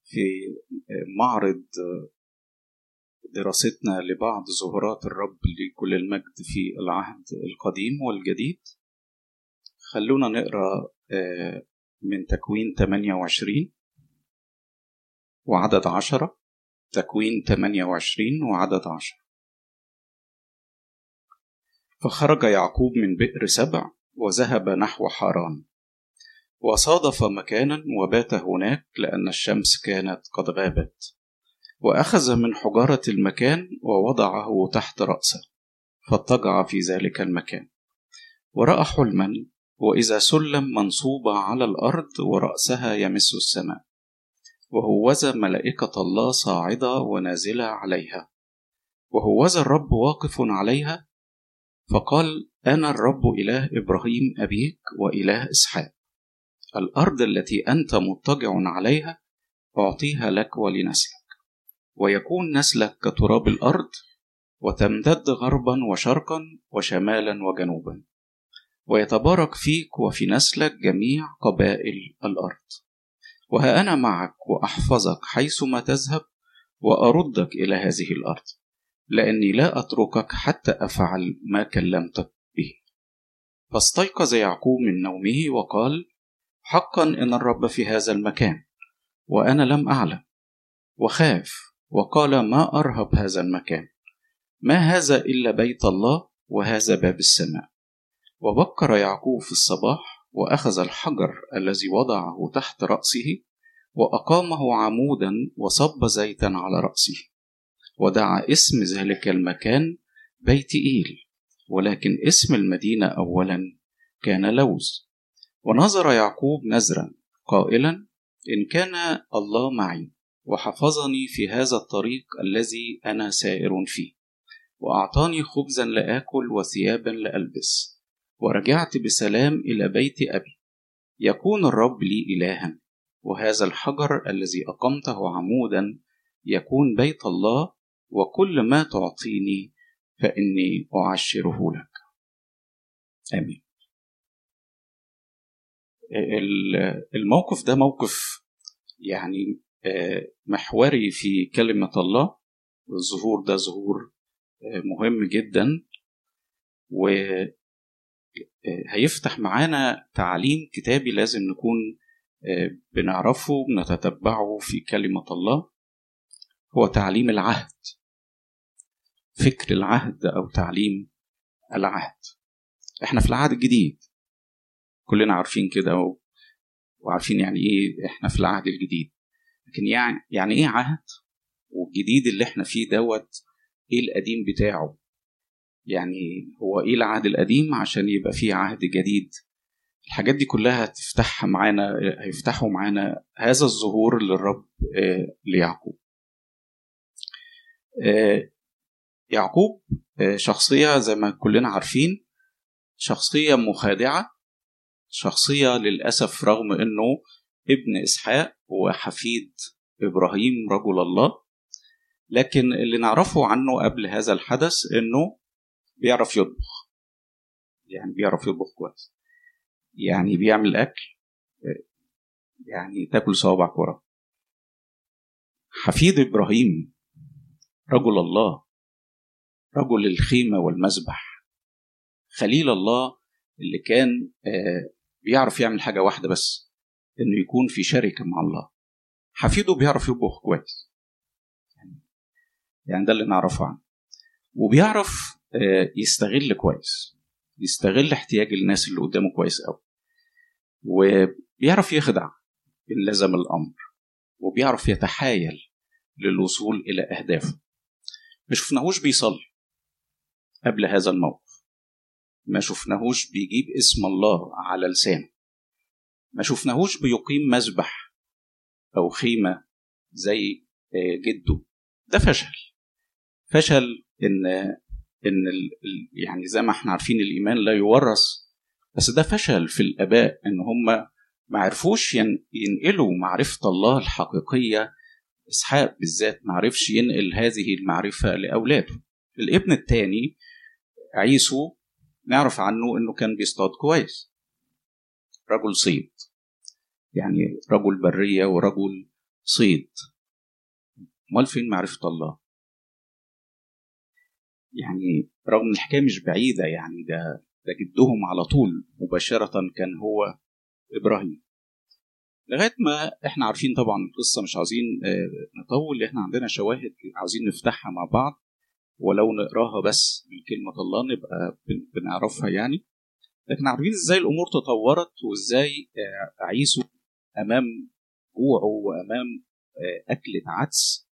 في معرض دراستنا لبعض ظهورات الرب لكل المجد في العهد القديم والجديد خلونا نقرا من تكوين 28 وعدد عشرة تكوين 28 وعدد عشرة فخرج يعقوب من بئر سبع وذهب نحو حران وصادف مكانا وبات هناك لأن الشمس كانت قد غابت وأخذ من حجارة المكان ووضعه تحت رأسه فاضطجع في ذلك المكان ورأى حلما وإذا سلم منصوبة على الأرض ورأسها يمس السماء وهوذا ملائكة الله صاعدة ونازلة عليها وهوذا الرب واقف عليها فقال أنا الرب إله إبراهيم أبيك وإله إسحاق الأرض التي أنت مضطجع عليها أعطيها لك ولنسلك ويكون نسلك كتراب الأرض وتمتد غربا وشرقا وشمالا وجنوبا ويتبارك فيك وفي نسلك جميع قبائل الأرض وها أنا معك وأحفظك حيثما تذهب وأردك إلى هذه الأرض لأني لا أتركك حتى أفعل ما كلمتك به فاستيقظ يعقوب من نومه وقال حقا إن الرب في هذا المكان وأنا لم أعلم وخاف وقال ما أرهب هذا المكان ما هذا إلا بيت الله وهذا باب السماء وبكر يعقوب في الصباح وأخذ الحجر الذي وضعه تحت رأسه وأقامه عمودا وصب زيتا على رأسه ودعا اسم ذلك المكان بيت إيل ولكن اسم المدينة أولا كان لوز ونظر يعقوب نذرا قائلا إن كان الله معي وحفظني في هذا الطريق الذي أنا سائر فيه وأعطاني خبزا لآكل وثيابا لألبس ورجعت بسلام إلى بيت أبي يكون الرب لي إلها وهذا الحجر الذي أقمته عمودا يكون بيت الله وكل ما تعطيني فإني أعشره لك آمين الموقف ده موقف يعني محوري في كلمة الله الظهور ده ظهور مهم جدا وهيفتح معانا تعليم كتابي لازم نكون بنعرفه بنتتبعه في كلمة الله هو تعليم العهد فكر العهد أو تعليم العهد احنا في العهد الجديد كلنا عارفين كده وعارفين يعني ايه احنا في العهد الجديد لكن يعني يعني ايه عهد والجديد اللي احنا فيه دوت ايه القديم بتاعه يعني هو ايه العهد القديم عشان يبقى فيه عهد جديد الحاجات دي كلها هتفتحها معانا هيفتحوا معانا هذا الظهور للرب ليعقوب يعقوب شخصية زي ما كلنا عارفين شخصية مخادعة شخصية للأسف رغم أنه ابن إسحاق وحفيد إبراهيم رجل الله لكن اللي نعرفه عنه قبل هذا الحدث أنه بيعرف يطبخ يعني بيعرف يطبخ كويس يعني بيعمل أكل يعني تاكل صوابعك ورا حفيد إبراهيم رجل الله رجل الخيمة والمذبح خليل الله اللي كان بيعرف يعمل حاجة واحدة بس إنه يكون في شركة مع الله حفيده بيعرف يطبخ كويس يعني ده اللي نعرفه عنه وبيعرف يستغل كويس يستغل احتياج الناس اللي قدامه كويس قوي وبيعرف يخدع إن لزم الأمر وبيعرف يتحايل للوصول إلى أهدافه ما شفناهوش بيصلي قبل هذا الموقف ما شفناهوش بيجيب اسم الله على لسانه ما شفناهوش بيقيم مذبح أو خيمة زي جده ده فشل فشل إن إن يعني زي ما احنا عارفين الإيمان لا يورث بس ده فشل في الآباء إن هم ما عرفوش ينقلوا معرفة الله الحقيقية إسحاق بالذات ما عرفش ينقل هذه المعرفة لأولاده الابن الثاني عيسو نعرف عنه إنه كان بيصطاد كويس رجل صيد يعني رجل برية ورجل صيد امال فين معرفه الله يعني رغم ان الحكايه مش بعيده يعني ده ده جدهم على طول مباشره كان هو ابراهيم لغايه ما احنا عارفين طبعا القصه مش عاوزين نطول احنا عندنا شواهد عاوزين نفتحها مع بعض ولو نقراها بس من كلمه الله نبقى بنعرفها يعني لكن عارفين ازاي الامور تطورت وازاي عيسو امام جوعه وامام اكله عدس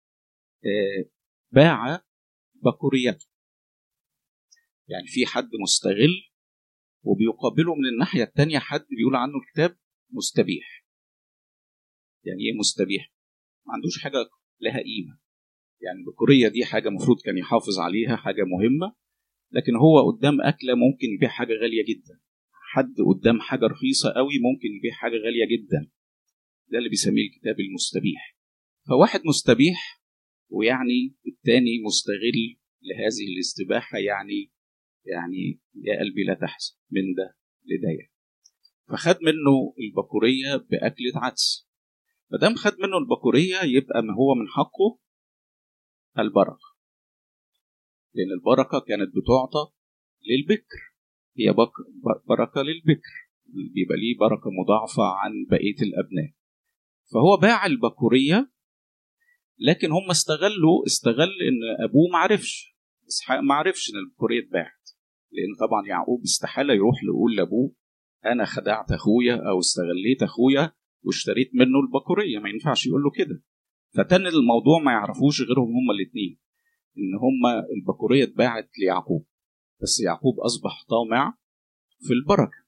باع بكوريته يعني في حد مستغل وبيقابله من الناحيه الثانيه حد بيقول عنه الكتاب مستبيح يعني ايه مستبيح ما عندوش حاجه لها قيمه يعني البكوريه دي حاجه المفروض كان يحافظ عليها حاجه مهمه لكن هو قدام اكله ممكن يبيع حاجه غاليه جدا حد قدام حاجه رخيصه قوي ممكن يبيع حاجه غاليه جدا ده اللي بيسميه الكتاب المستبيح فواحد مستبيح ويعني التاني مستغل لهذه الاستباحه يعني يعني يا قلبي لا تحزن من ده لده فخد منه البكوريه باكله عدس ما دام خد منه البكوريه يبقى ما هو من حقه البركه لان البركه كانت بتعطى للبكر هي بركه للبكر بيبقى ليه بركه مضاعفه عن بقيه الابناء فهو باع البكوريه لكن هم استغلوا استغل ان ابوه ما عرفش اسحاق ما عرفش ان البكوريه اتباعت لان طبعا يعقوب استحاله يروح يقول لابوه انا خدعت اخويا او استغليت اخويا واشتريت منه البكوريه ما ينفعش يقول له كده فتن الموضوع ما يعرفوش غيرهم هما الاثنين ان هما البكوريه اتباعت ليعقوب بس يعقوب اصبح طامع في البركه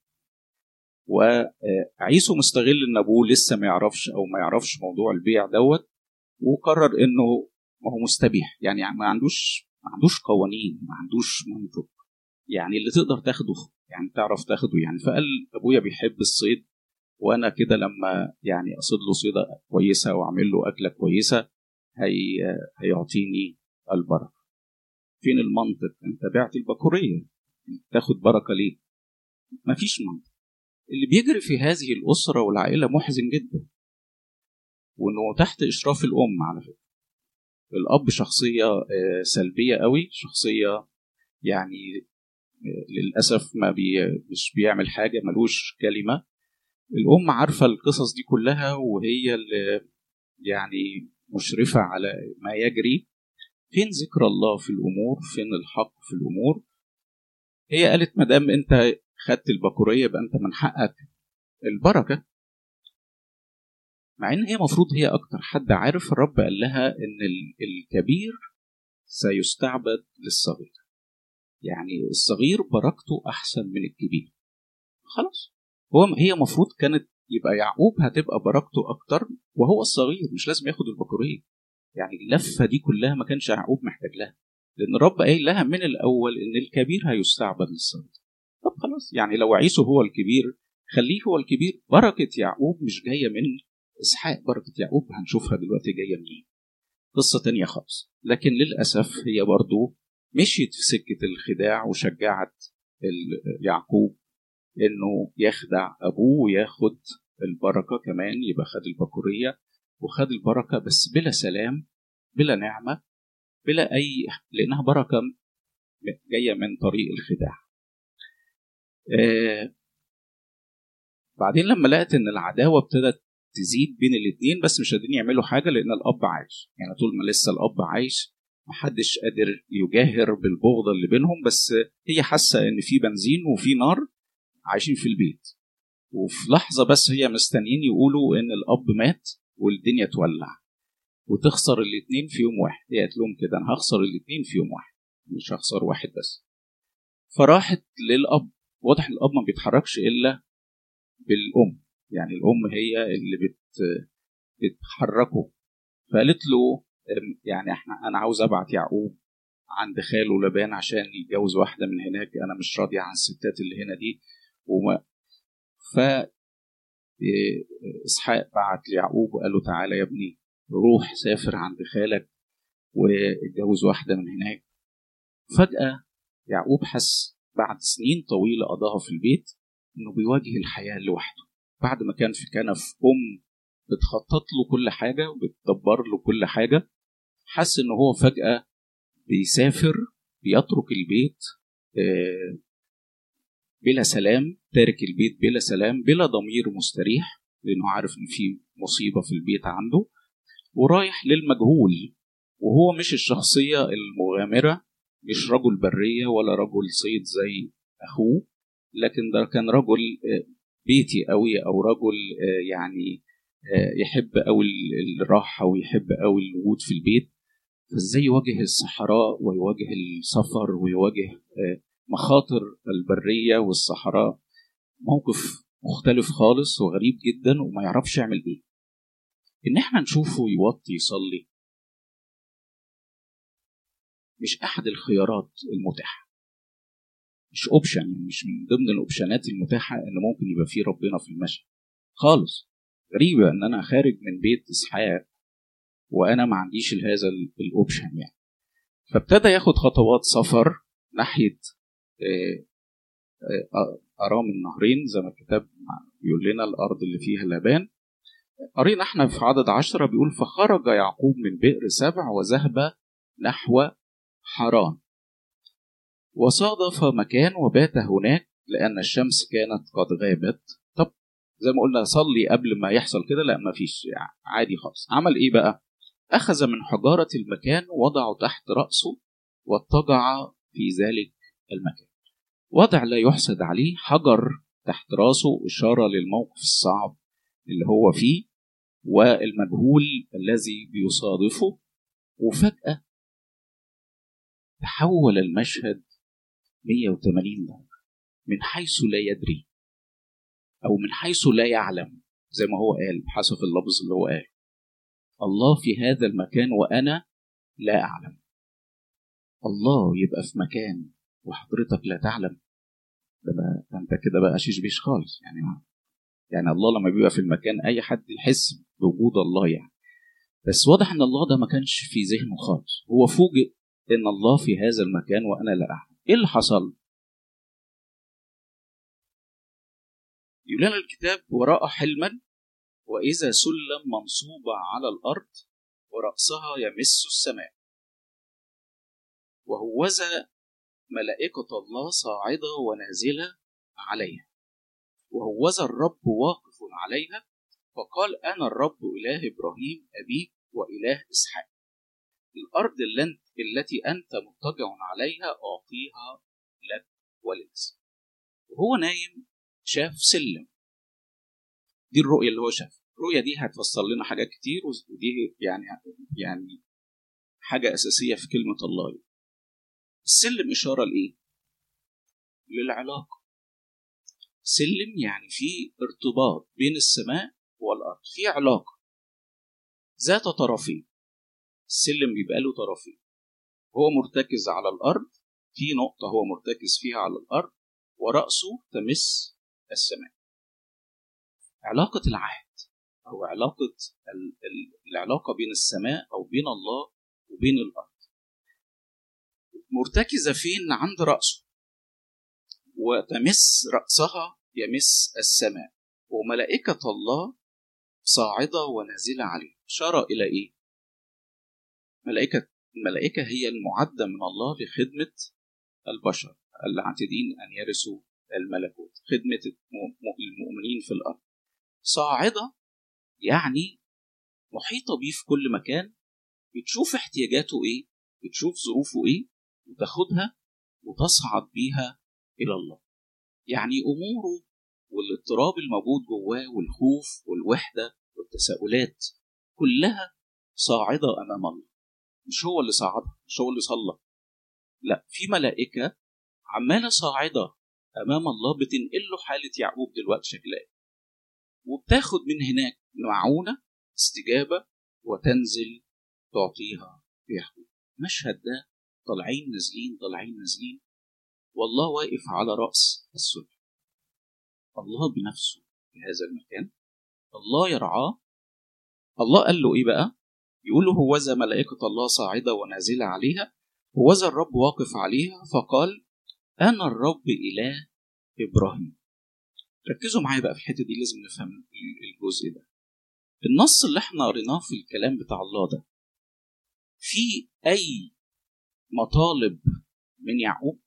وعيسو مستغل ان ابوه لسه ما يعرفش او ما يعرفش موضوع البيع دوت وقرر انه ما هو مستبيح يعني ما عندوش ما عندوش قوانين ما عندوش منطق يعني اللي تقدر تاخده يعني تعرف تاخده يعني فقال ابويا بيحب الصيد وانا كده لما يعني اصيد له صيده كويسه واعمل له اكله كويسه هي هيعطيني البركه فين المنطق انت بعت البكوريه تاخد بركه ليه مفيش منطق اللي بيجري في هذه الاسره والعائله محزن جدا وانه تحت اشراف الام على فكره الاب شخصيه سلبيه قوي شخصيه يعني للاسف ما بي مش بيعمل حاجه ملوش كلمه الام عارفه القصص دي كلها وهي اللي يعني مشرفه على ما يجري فين ذكر الله في الامور فين الحق في الامور هي قالت ما دام انت خدت البكوريه يبقى انت من حقك البركه مع ان هي مفروض هي اكتر حد عارف الرب قال لها ان الكبير سيستعبد للصغير يعني الصغير بركته احسن من الكبير خلاص هو هي مفروض كانت يبقى يعقوب هتبقى بركته اكتر وهو الصغير مش لازم ياخد البكوريه يعني اللفه دي كلها ما كانش يعقوب محتاج لها لان الرب قايل لها من الاول ان الكبير هيستعبد للصغير طب خلاص يعني لو عيسو هو الكبير خليه هو الكبير بركه يعقوب مش جايه من اسحاق بركه يعقوب هنشوفها دلوقتي جايه منين قصه تانية خالص لكن للاسف هي برضو مشيت في سكه الخداع وشجعت يعقوب انه يخدع ابوه وياخد البركه كمان يبقى خد البكوريه وخد البركه بس بلا سلام بلا نعمه بلا اي لانها بركه جايه من طريق الخداع آه بعدين لما لقت ان العداوه ابتدت تزيد بين الاثنين بس مش قادرين يعملوا حاجه لان الاب عايش يعني طول ما لسه الاب عايش محدش قادر يجاهر بالبغض اللي بينهم بس هي حاسه ان في بنزين وفي نار عايشين في البيت وفي لحظه بس هي مستنيين يقولوا ان الاب مات والدنيا تولع وتخسر الاثنين في يوم واحد هي قالت لهم كده انا هخسر الاثنين في يوم واحد مش هخسر واحد بس فراحت للاب واضح الاب ما بيتحركش الا بالام يعني الام هي اللي بت بتحركه فقالت له يعني احنا انا عاوز ابعت يعقوب عند خاله لبان عشان يتجوز واحده من هناك انا مش راضيه عن الستات اللي هنا دي وما ف اسحاق بعت ليعقوب وقال له تعالى يا ابني روح سافر عند خالك واتجوز واحده من هناك فجاه يعقوب حس بعد سنين طويله قضاها في البيت انه بيواجه الحياه لوحده بعد ما كان في كنف ام بتخطط له كل حاجة وبتدبر له كل حاجة حس إن هو فجأة بيسافر بيترك البيت آه، بلا سلام تارك البيت بلا سلام بلا ضمير مستريح لأنه عارف إن في مصيبة في البيت عنده ورايح للمجهول وهو مش الشخصية المغامرة مش رجل برية ولا رجل صيد زي أخوه لكن ده كان رجل آه، بيتي قوي أو رجل آه، يعني آه، يحب قوي الراحة ويحب قوي الوجود في البيت فازاي يواجه الصحراء ويواجه السفر ويواجه مخاطر البرية والصحراء موقف مختلف خالص وغريب جدا وما يعرفش يعمل ايه ان احنا نشوفه يوطي يصلي مش احد الخيارات المتاحه مش اوبشن يعني مش من ضمن الاوبشنات المتاحه ان ممكن يبقى فيه ربنا في المشهد خالص غريبه ان انا خارج من بيت اسحاق وانا ما عنديش هذا الاوبشن يعني فابتدى ياخد خطوات سفر ناحيه آه، آه، ارام النهرين زي ما الكتاب بيقول لنا الارض اللي فيها لبان قرينا احنا في عدد عشرة بيقول فخرج يعقوب من بئر سبع وذهب نحو حران وصادف مكان وبات هناك لأن الشمس كانت قد غابت طب زي ما قلنا صلي قبل ما يحصل كده لا ما فيش يعني عادي خالص عمل ايه بقى أخذ من حجارة المكان وضعه تحت رأسه واضطجع في ذلك المكان وضع لا يحسد عليه حجر تحت راسه إشارة للموقف الصعب اللي هو فيه والمجهول الذي بيصادفه وفجأة تحول المشهد 180 درجة من حيث لا يدري أو من حيث لا يعلم زي ما هو قال بحسب اللفظ اللي هو قال الله في هذا المكان وأنا لا أعلم الله يبقى في مكان وحضرتك لا تعلم ده بقى انت كده بقى شيش بيش خالص يعني يعني الله لما بيبقى في المكان اي حد يحس بوجود الله يعني بس واضح ان الله ده ما كانش في ذهنه خالص هو فوجئ ان الله في هذا المكان وانا لا اعلم ايه اللي حصل يقول لنا الكتاب وراء حلما واذا سلم منصوبه على الارض وراسها يمس السماء وهوذا ملائكه الله صاعده ونازله عليها وهوذا الرب واقف عليها فقال أنا الرب إله إبراهيم أبيك وإله إسحاق الأرض التي أنت مضطجع عليها أعطيها لك ولنسلك وهو نايم شاف سلم دي الرؤية اللي هو شافها الرؤية دي هتفسر لنا حاجات كتير ودي يعني يعني حاجة أساسية في كلمة الله السلم إشارة لإيه؟ للعلاقة سلم يعني في ارتباط بين السماء والارض في علاقه ذات طرفين السلم بيبقى له طرفين هو مرتكز على الارض في نقطه هو مرتكز فيها على الارض وراسه تمس السماء علاقه العهد او علاقه العلاقه بين السماء او بين الله وبين الارض مرتكزه فين عند راسه وتمس رأسها يمس السماء وملائكة الله صاعدة ونازلة عليه إشارة إلى إيه؟ ملائكة الملائكة هي المعدة من الله لخدمة البشر العاتدين أن يرثوا الملكوت خدمة المؤمنين في الأرض صاعدة يعني محيطة بيه في كل مكان بتشوف احتياجاته إيه بتشوف ظروفه إيه وتاخدها وتصعد بيها إلى الله يعني أموره والاضطراب الموجود جواه والخوف والوحدة والتساؤلات كلها صاعدة أمام الله مش هو اللي صعدها مش هو اللي صلى لا في ملائكة عمالة صاعدة أمام الله بتنقل له حالة يعقوب دلوقتي شكلها وبتاخد من هناك معونة استجابة وتنزل تعطيها يعقوب المشهد ده طالعين نازلين طالعين نازلين والله واقف على رأس السلم الله بنفسه في هذا المكان الله يرعاه الله قال له ايه بقى يقول له هوذا ملائكة الله صاعدة ونازلة عليها هوذا الرب واقف عليها فقال أنا الرب إله إبراهيم ركزوا معايا بقى في الحتة دي لازم نفهم الجزء ده النص اللي احنا قريناه في الكلام بتاع الله ده في اي مطالب من يعقوب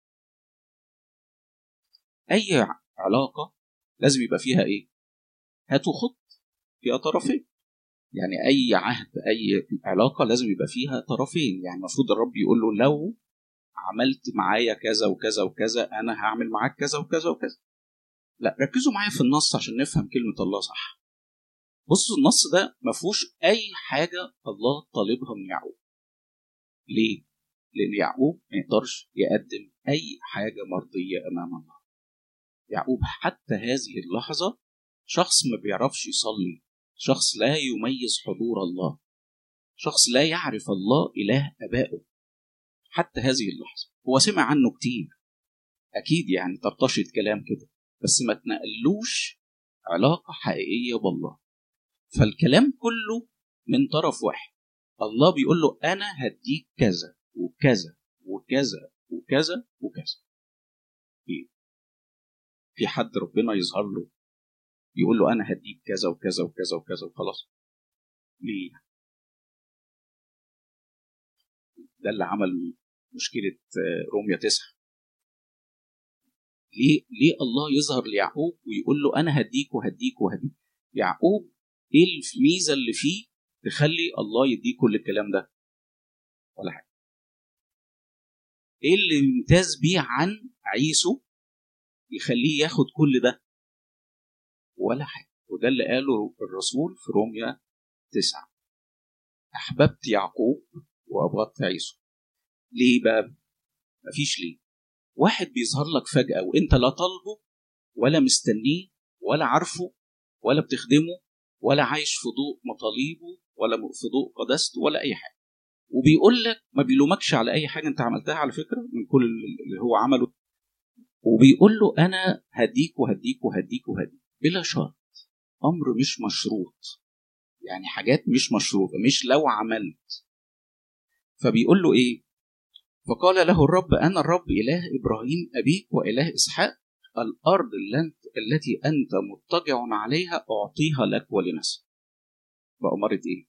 اي علاقه لازم يبقى فيها ايه هات وخد فيها طرفين يعني اي عهد اي علاقه لازم يبقى فيها طرفين يعني المفروض الرب يقول له لو عملت معايا كذا وكذا وكذا انا هعمل معاك كذا وكذا وكذا لا ركزوا معايا في النص عشان نفهم كلمه الله صح بصوا النص ده ما فيهوش اي حاجه الله طالبها من يعقوب ليه لان يعقوب ما يقدرش يقدم اي حاجه مرضيه امام الله يعقوب حتى هذه اللحظه شخص ما بيعرفش يصلي شخص لا يميز حضور الله شخص لا يعرف الله اله ابائه حتى هذه اللحظه هو سمع عنه كتير اكيد يعني طرطشة كلام كده بس ما تنقلوش علاقه حقيقيه بالله فالكلام كله من طرف واحد الله بيقول له انا هديك كذا وكذا وكذا وكذا وكذا إيه؟ في حد ربنا يظهر له يقول له انا هديك كذا وكذا وكذا وكذا وخلاص ليه ده اللي عمل مشكلة روميا تسعة ليه ليه الله يظهر ليعقوب ويقول له انا هديك وهديك وهديك يعقوب ايه الميزه اللي فيه تخلي الله يديك كل الكلام ده ولا حاجه ايه اللي يمتاز بيه عن عيسو يخليه ياخد كل ده ولا حاجه وده اللي قاله الرسول في روميا تسعة أحببت يعقوب وأبغضت عيسو ليه بقى؟ مفيش ليه واحد بيظهر لك فجأة وأنت لا طالبه ولا مستنيه ولا عارفه ولا بتخدمه ولا عايش في ضوء مطالبه ولا في ضوء قداسته ولا أي حاجة وبيقول لك ما بيلومكش على أي حاجة أنت عملتها على فكرة من كل اللي هو عمله وبيقول له أنا هديك وهديك وهديك وهديك بلا شرط أمر مش مشروط يعني حاجات مش مشروطة مش لو عملت فبيقول له إيه فقال له الرب أنا الرب إله إبراهيم أبيك وإله إسحاق الأرض التي أنت مضطجع عليها أعطيها لك ولنسل بأمارة إيه؟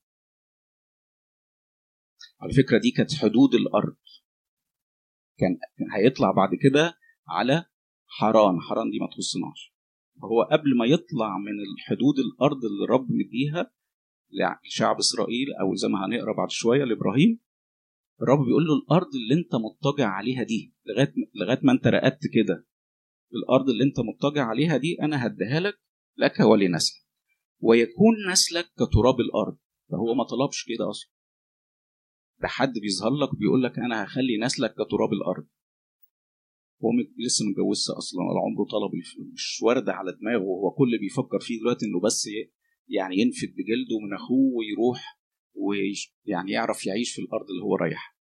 على فكرة دي كانت حدود الأرض كان هيطلع بعد كده على حران حران دي ما تخصناش هو قبل ما يطلع من الحدود الأرض اللي الرب مديها لشعب إسرائيل أو زي ما هنقرا بعد شوية لإبراهيم الرب بيقول له الارض اللي انت مضطجع عليها دي لغايه لغايه ما انت رقدت كده الارض اللي انت مضطجع عليها دي انا هديها لك لك ولنسلك ويكون نسلك كتراب الارض فهو ما طلبش كده اصلا ده حد بيظهر لك بيقول لك انا هخلي نسلك كتراب الارض هو لسه متجوزش اصلا ولا عمره طلب مش وارده على دماغه هو كل اللي بيفكر فيه دلوقتي انه بس يعني ينفد بجلده من اخوه ويروح ويعني يعرف يعيش في الارض اللي هو رايح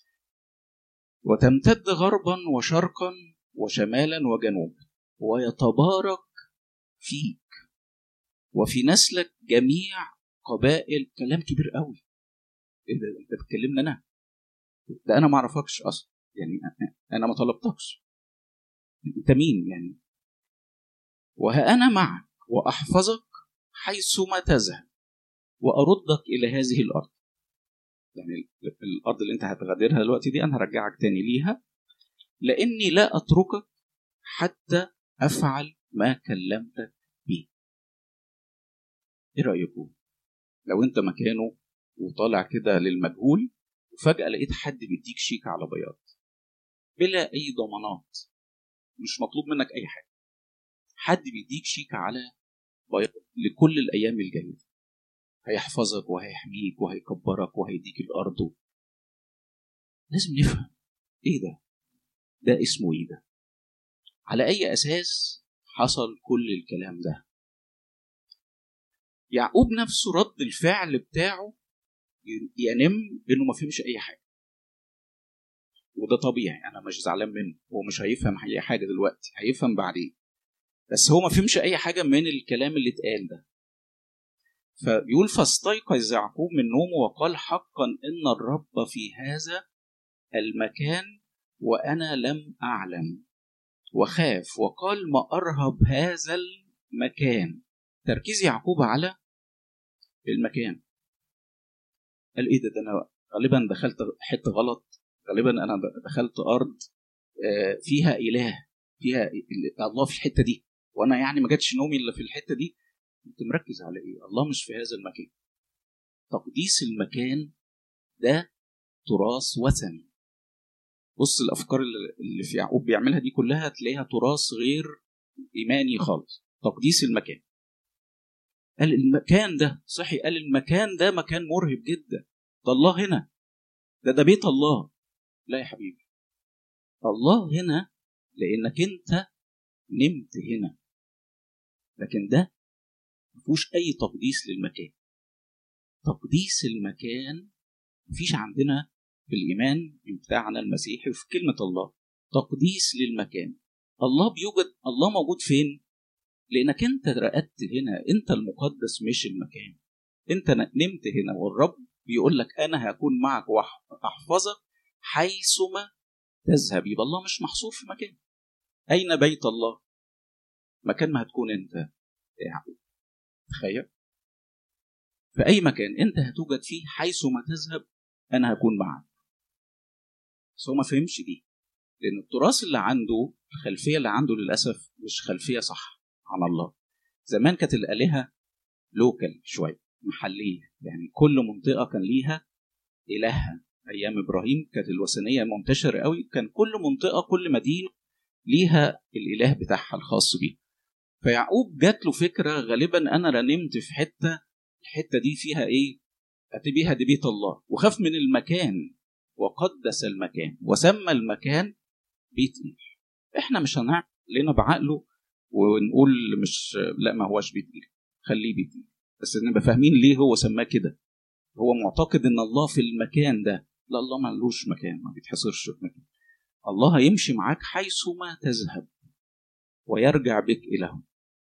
وتمتد غربا وشرقا وشمالا وجنوبا ويتبارك فيك وفي نسلك جميع قبائل كلام كبير قوي ايه ده انت بتكلمني انا ده انا ما اعرفكش اصلا يعني انا ما طلبتكش انت مين يعني وها انا معك واحفظك حيثما تذهب واردك الى هذه الارض يعني الارض اللي انت هتغادرها دلوقتي دي انا هرجعك تاني ليها لاني لا اتركك حتى افعل ما كلمتك به ايه رايكم لو انت مكانه وطالع كده للمجهول وفجاه لقيت حد بيديك شيك على بياض بلا اي ضمانات مش مطلوب منك اي حاجه حد بيديك شيك على بياض لكل الايام الجايه هيحفظك وهيحميك وهيكبرك وهيديك الارض لازم نفهم ايه ده ده اسمه ايه ده على اي اساس حصل كل الكلام ده يعقوب نفسه رد الفعل بتاعه ينم انه ما فهمش اي حاجه وده طبيعي انا مش زعلان منه هو مش هيفهم اي حاجه دلوقتي هيفهم بعدين بس هو ما فهمش اي حاجه من الكلام اللي اتقال ده فبيقول فاستيقظ يعقوب من نومه وقال حقا ان الرب في هذا المكان وانا لم اعلم وخاف وقال ما ارهب هذا المكان تركيز يعقوب على المكان قال ايه ده ده انا غالبا دخلت حته غلط غالبا انا دخلت ارض آه، فيها اله فيها الله في الحته دي وانا يعني ما جاتش نومي الا في الحته دي انت مركز على ايه الله مش في هذا المكان تقديس المكان ده تراث وثني بص الافكار اللي في يعقوب بيعملها دي كلها تلاقيها تراث غير ايماني خالص تقديس المكان قال المكان ده صحي قال المكان ده مكان مرهب جدا ده الله هنا ده ده بيت الله لا يا حبيبي الله هنا لانك انت نمت هنا لكن ده مفيهوش اي تقديس للمكان تقديس المكان مفيش عندنا في الايمان بتاعنا المسيحي وفي كلمه الله تقديس للمكان الله بيوجد الله موجود فين لانك انت رقدت هنا انت المقدس مش المكان انت نمت هنا والرب بيقول لك انا هكون معك واحفظك حيثما تذهب يبقى الله مش محصور في مكان اين بيت الله مكان ما هتكون انت يا يعقوب تخيل في اي مكان انت هتوجد فيه حيثما تذهب انا هكون معك بس هو ما فهمش دي لان التراث اللي عنده الخلفيه اللي عنده للاسف مش خلفيه صح عن الله زمان كانت الالهه لوكال شويه محليه يعني كل منطقه كان ليها الهها ايام ابراهيم كانت الوثنيه منتشره قوي كان كل منطقه كل مدينه ليها الاله بتاعها الخاص بيه فيعقوب جات له فكره غالبا انا رنمت في حته الحته دي فيها ايه اتبيها دي بيت الله وخاف من المكان وقدس المكان وسمى المكان بيت إيه احنا مش هنعمل لنا بعقله ونقول مش لا ما هوش بيت إيه خليه بيت إيه بس نبقى فاهمين ليه هو سماه كده هو معتقد ان الله في المكان ده لا الله ما لوش مكان ما بيتحصرش في مكان الله هيمشي معاك حيثما تذهب ويرجع بك إليه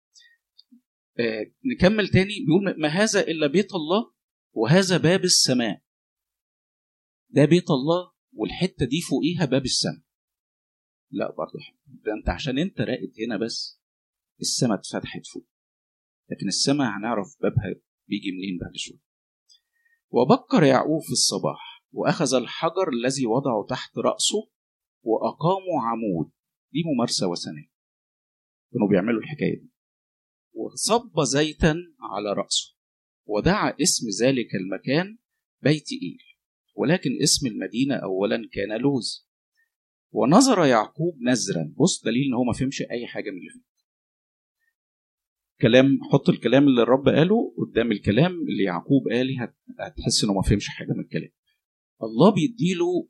آه نكمل تاني بيقول ما هذا إلا بيت الله وهذا باب السماء ده بيت الله والحتة دي فوقيها باب السماء لا برضه ده انت عشان انت راقد هنا بس السماء اتفتحت فوق لكن السماء هنعرف بابها بيجي منين بعد شويه وبكر يعقوب في الصباح واخذ الحجر الذي وضعه تحت راسه واقاموا عمود دي ممارسه وثنيه كانوا بيعملوا الحكايه دي وصب زيتا على راسه ودعا اسم ذلك المكان بيت ايل ولكن اسم المدينه اولا كان لوز ونظر يعقوب نذرا بص دليل ان هو ما فهمش اي حاجه من اللي فيه كلام حط الكلام اللي الرب قاله قدام الكلام اللي يعقوب قاله هتحس انه ما فهمش حاجه من الكلام الله بيديله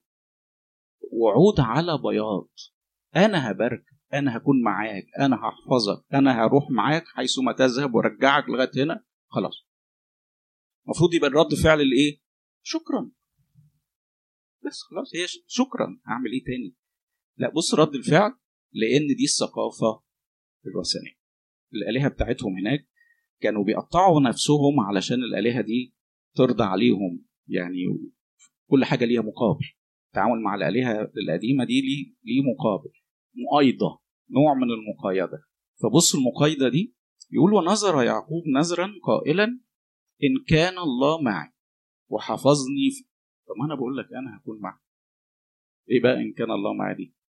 وعود على بياض انا هبارك انا هكون معاك انا هحفظك انا هروح معاك حيثما تذهب وارجعك لغايه هنا خلاص المفروض يبقى الرد فعل الايه شكرا بس خلاص هي شكرا هعمل ايه تاني لا بص رد الفعل لان دي الثقافه الوثنيه الالهه بتاعتهم هناك كانوا بيقطعوا نفسهم علشان الالهه دي ترضى عليهم يعني كل حاجه ليها مقابل التعامل مع الالهه القديمه دي ليه ليه مقابل مؤايده نوع من المقايضه فبص المقايضه دي يقول ونظر يعقوب نذرا قائلا ان كان الله معي وحفظني في... طب ما انا بقول لك انا هكون معك ايه بقى ان كان الله معي دي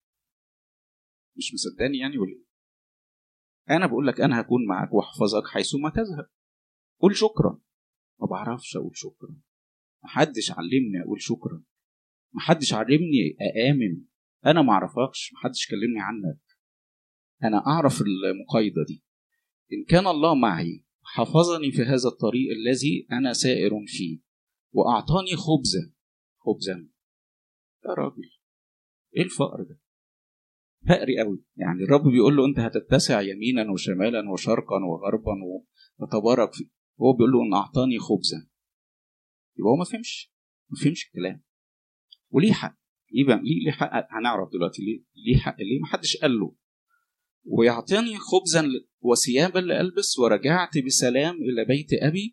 مش مصدقني يعني ولا ايه انا بقول لك انا هكون معك واحفظك حيثما تذهب قول شكرا ما بعرفش اقول شكرا محدش علمني اقول شكرا محدش علمني اامن انا ما اعرفكش محدش كلمني عنك انا اعرف المقايضه دي ان كان الله معي حفظني في هذا الطريق الذي انا سائر فيه واعطاني خبزا خبزا يا راجل ايه الفقر ده فقري قوي يعني الرب بيقول له انت هتتسع يمينا وشمالا وشرقا وغربا وتبارك فيه هو بيقول له ان اعطاني خبزا يبقى هو ما فهمش ما فهمش الكلام وليه حق يبقى ليه ليه حق هنعرف دلوقتي ليه ليه حق ليه ما حدش قال له ويعطيني خبزا وثيابا لألبس ورجعت بسلام إلى بيت أبي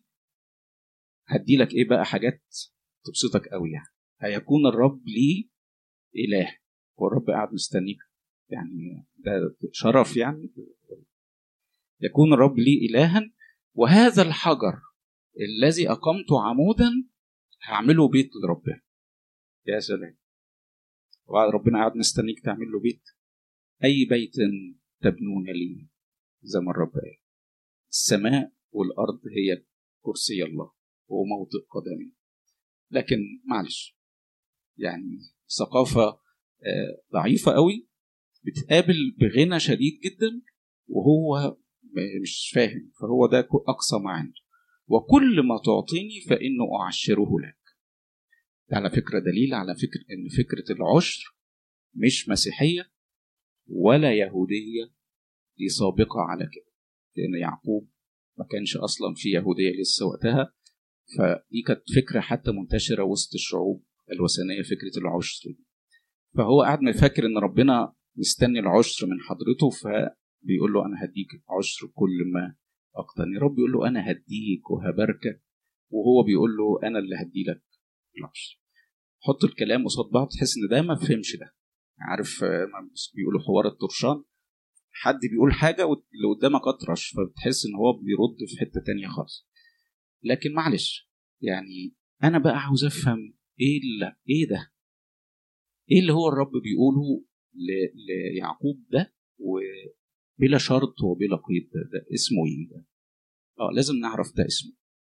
هدي لك إيه بقى حاجات تبسطك قوي يعني هيكون الرب لي إله هو الرب قاعد مستنيك يعني ده شرف يعني يكون الرب لي إلها وهذا الحجر الذي أقمته عمودا هعمله بيت لربنا يا سلام وبعد ربنا قاعد مستنيك تعمل له بيت أي بيت تبنون لي زي ما الرب قال السماء والأرض هي كرسي الله وموطئ قدمي لكن معلش يعني ثقافة ضعيفة قوي بتقابل بغنى شديد جدا وهو مش فاهم فهو ده أقصى ما عنده وكل ما تعطيني فإنه أعشره لك ده على فكرة دليل على فكرة إن فكرة العشر مش مسيحية ولا يهودية دي سابقة على كده لأن يعقوب ما كانش أصلا في يهودية لسه وقتها فدي كانت فكرة حتى منتشرة وسط الشعوب الوثنية فكرة العشر دي فهو قاعد فاكر إن ربنا مستني العشر من حضرته فبيقول له أنا هديك عشر كل ما أقتني رب بيقول له أنا هديك وهباركك وهو بيقول له أنا اللي هدي لك العشر حط الكلام قصاد بعض تحس إن ده ما فهمش ده عارف بيقولوا حوار الطرشان حد بيقول حاجة واللي قدامك أطرش فبتحس إن هو بيرد في حتة تانية خالص لكن معلش يعني أنا بقى عاوز أفهم إيه اللي إيه ده؟ إيه اللي هو الرب بيقوله ليعقوب ده وبلا شرط وبلا قيد ده, ده اسمه إيه ده؟ اه لازم نعرف ده اسمه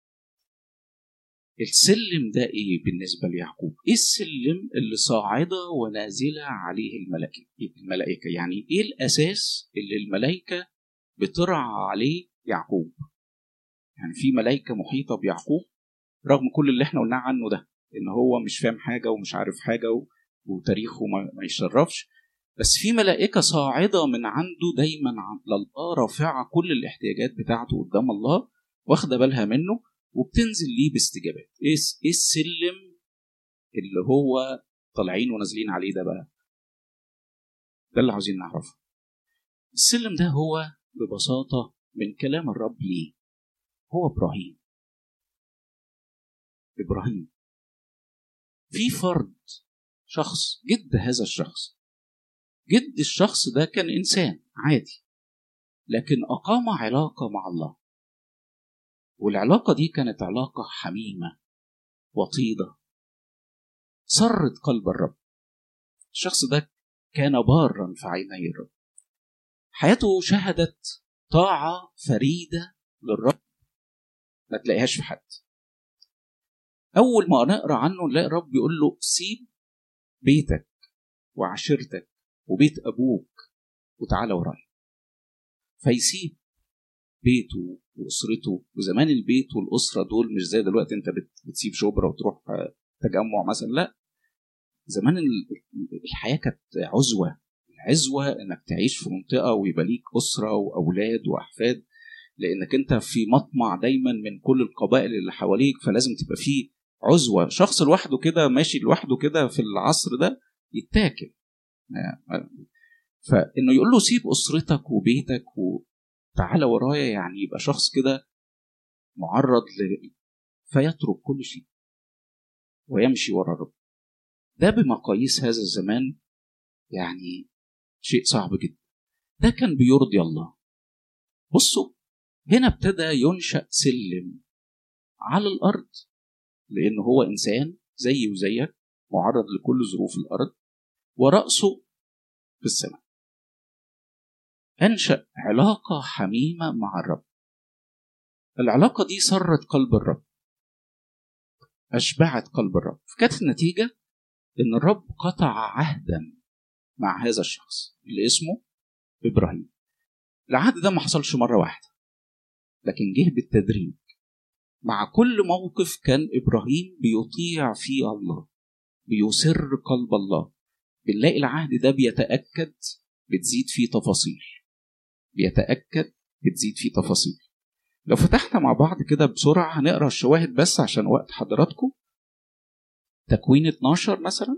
السلم ده ايه بالنسبه ليعقوب؟ ايه السلم اللي صاعده ونازله عليه الملائكه؟ الملائكه يعني ايه الاساس اللي الملائكه بترعى عليه يعقوب؟ يعني في ملائكه محيطه بيعقوب رغم كل اللي احنا قلناه عنه ده ان هو مش فاهم حاجه ومش عارف حاجه و... وتاريخه ما, ما يشرفش بس في ملائكه صاعده من عنده دايما لله رافعه كل الاحتياجات بتاعته قدام الله واخده بالها منه وبتنزل ليه باستجابات ايه السلم اللي هو طالعين ونازلين عليه ده بقى ده اللي عاوزين نعرفه السلم ده هو ببساطة من كلام الرب ليه هو إبراهيم إبراهيم في فرد شخص جد هذا الشخص جد الشخص ده كان إنسان عادي لكن أقام علاقة مع الله والعلاقة دي كانت علاقة حميمة وطيدة سرت قلب الرب الشخص ده كان بارا في عيني الرب حياته شهدت طاعة فريدة للرب ما تلاقيهاش في حد أول ما نقرأ عنه نلاقي الرب بيقول له سيب بيتك وعشيرتك وبيت أبوك وتعالى ورايا فيسيب بيته واسرته وزمان البيت والاسره دول مش زي دلوقتي انت بتسيب شبرا وتروح تجمع مثلا لا زمان الحياه كانت عزوه العزوه انك تعيش في منطقه ويبقى ليك اسره واولاد واحفاد لانك انت في مطمع دايما من كل القبائل اللي حواليك فلازم تبقى فيه عزوه شخص لوحده كده ماشي لوحده كده في العصر ده يتاكل فانه يقول له سيب اسرتك وبيتك و... تعالى ورايا يعني يبقى شخص كده معرض ل فيترك كل شيء ويمشي ورا الرب ده بمقاييس هذا الزمان يعني شيء صعب جدا ده كان بيرضي الله بصوا هنا ابتدى ينشأ سلم على الأرض لأن هو إنسان زيي وزيك معرض لكل ظروف الأرض ورأسه في السماء أنشأ علاقة حميمة مع الرب العلاقة دي سرت قلب الرب أشبعت قلب الرب فكانت النتيجة إن الرب قطع عهدا مع هذا الشخص اللي اسمه إبراهيم العهد ده ما حصلش مرة واحدة لكن جه بالتدريج مع كل موقف كان إبراهيم بيطيع فيه الله بيسر قلب الله بنلاقي العهد ده بيتأكد بتزيد فيه تفاصيل بيتأكد بتزيد فيه تفاصيل لو فتحنا مع بعض كده بسرعة هنقرا الشواهد بس عشان وقت حضراتكم تكوين 12 مثلا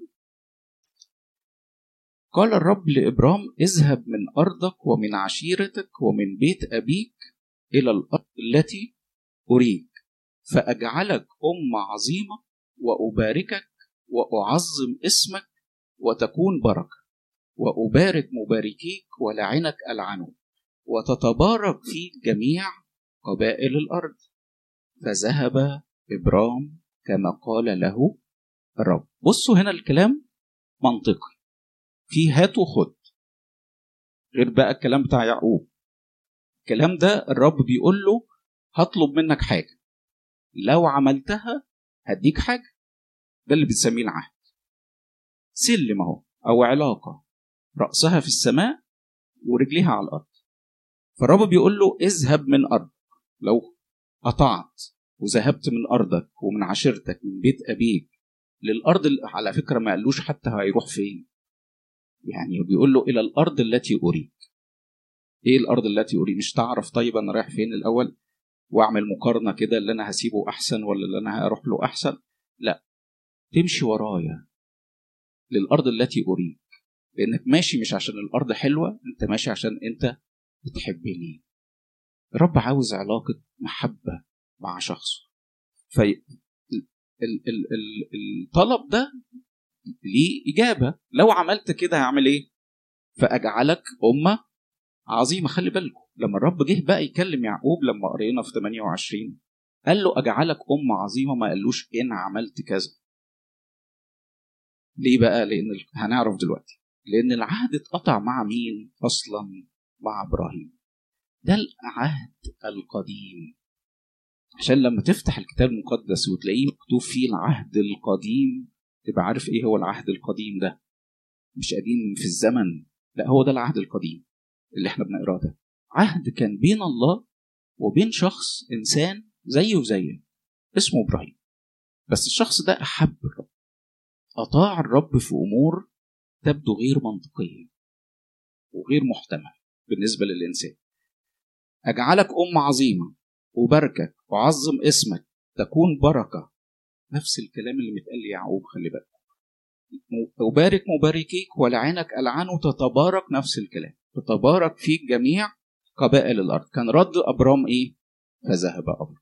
قال الرب لإبرام اذهب من أرضك ومن عشيرتك ومن بيت أبيك إلى الأرض التي أريك فأجعلك أمة عظيمة وأباركك وأعظم اسمك وتكون بركة وأبارك مباركيك ولعنك ألعنه وتتبارك فيك جميع قبائل الأرض فذهب إبرام كما قال له الرب بصوا هنا الكلام منطقي في هات وخد غير بقى الكلام بتاع يعقوب الكلام ده الرب بيقول له هطلب منك حاجة لو عملتها هديك حاجة ده اللي بنسميه العهد سلم اهو أو علاقة رأسها في السماء ورجليها على الأرض فالرب بيقول له اذهب من أرضك لو قطعت وذهبت من أرضك ومن عشيرتك من بيت أبيك للأرض اللي على فكرة ما قالوش حتى هيروح فين يعني بيقول له إلى الأرض التي أريك إيه الأرض التي أريك مش تعرف طيب أنا رايح فين الأول وأعمل مقارنة كده اللي أنا هسيبه أحسن ولا اللي أنا هروح له أحسن لا تمشي ورايا للأرض التي أريك لأنك ماشي مش عشان الأرض حلوة أنت ماشي عشان أنت بتحبني الرب عاوز علاقة محبة مع شخصه في ال- ال- ال- الطلب ده ليه إجابة لو عملت كده هعمل إيه؟ فأجعلك أمة عظيمة خلي بالكم لما الرب جه بقى يكلم يعقوب لما قرينا في 28 قال له أجعلك أمة عظيمة ما قالوش إن عملت كذا ليه بقى؟ لأن ال- هنعرف دلوقتي لأن العهد اتقطع مع مين أصلا؟ مع إبراهيم ده العهد القديم عشان لما تفتح الكتاب المقدس وتلاقيه مكتوب فيه العهد القديم تبقى عارف ايه هو العهد القديم ده مش قديم في الزمن لا هو ده العهد القديم اللي احنا بنقراه ده عهد كان بين الله وبين شخص انسان زيه وزيه اسمه ابراهيم بس الشخص ده احب الرب اطاع الرب في امور تبدو غير منطقيه وغير محتمل بالنسبه للانسان اجعلك ام عظيمه وباركك وعظم اسمك تكون بركه نفس الكلام اللي متقال ليعقوب خلي بالك أبارك مباركيك ولعنك ألعنه تتبارك نفس الكلام تتبارك فيك جميع قبائل الأرض كان رد أبرام إيه فذهب أبرام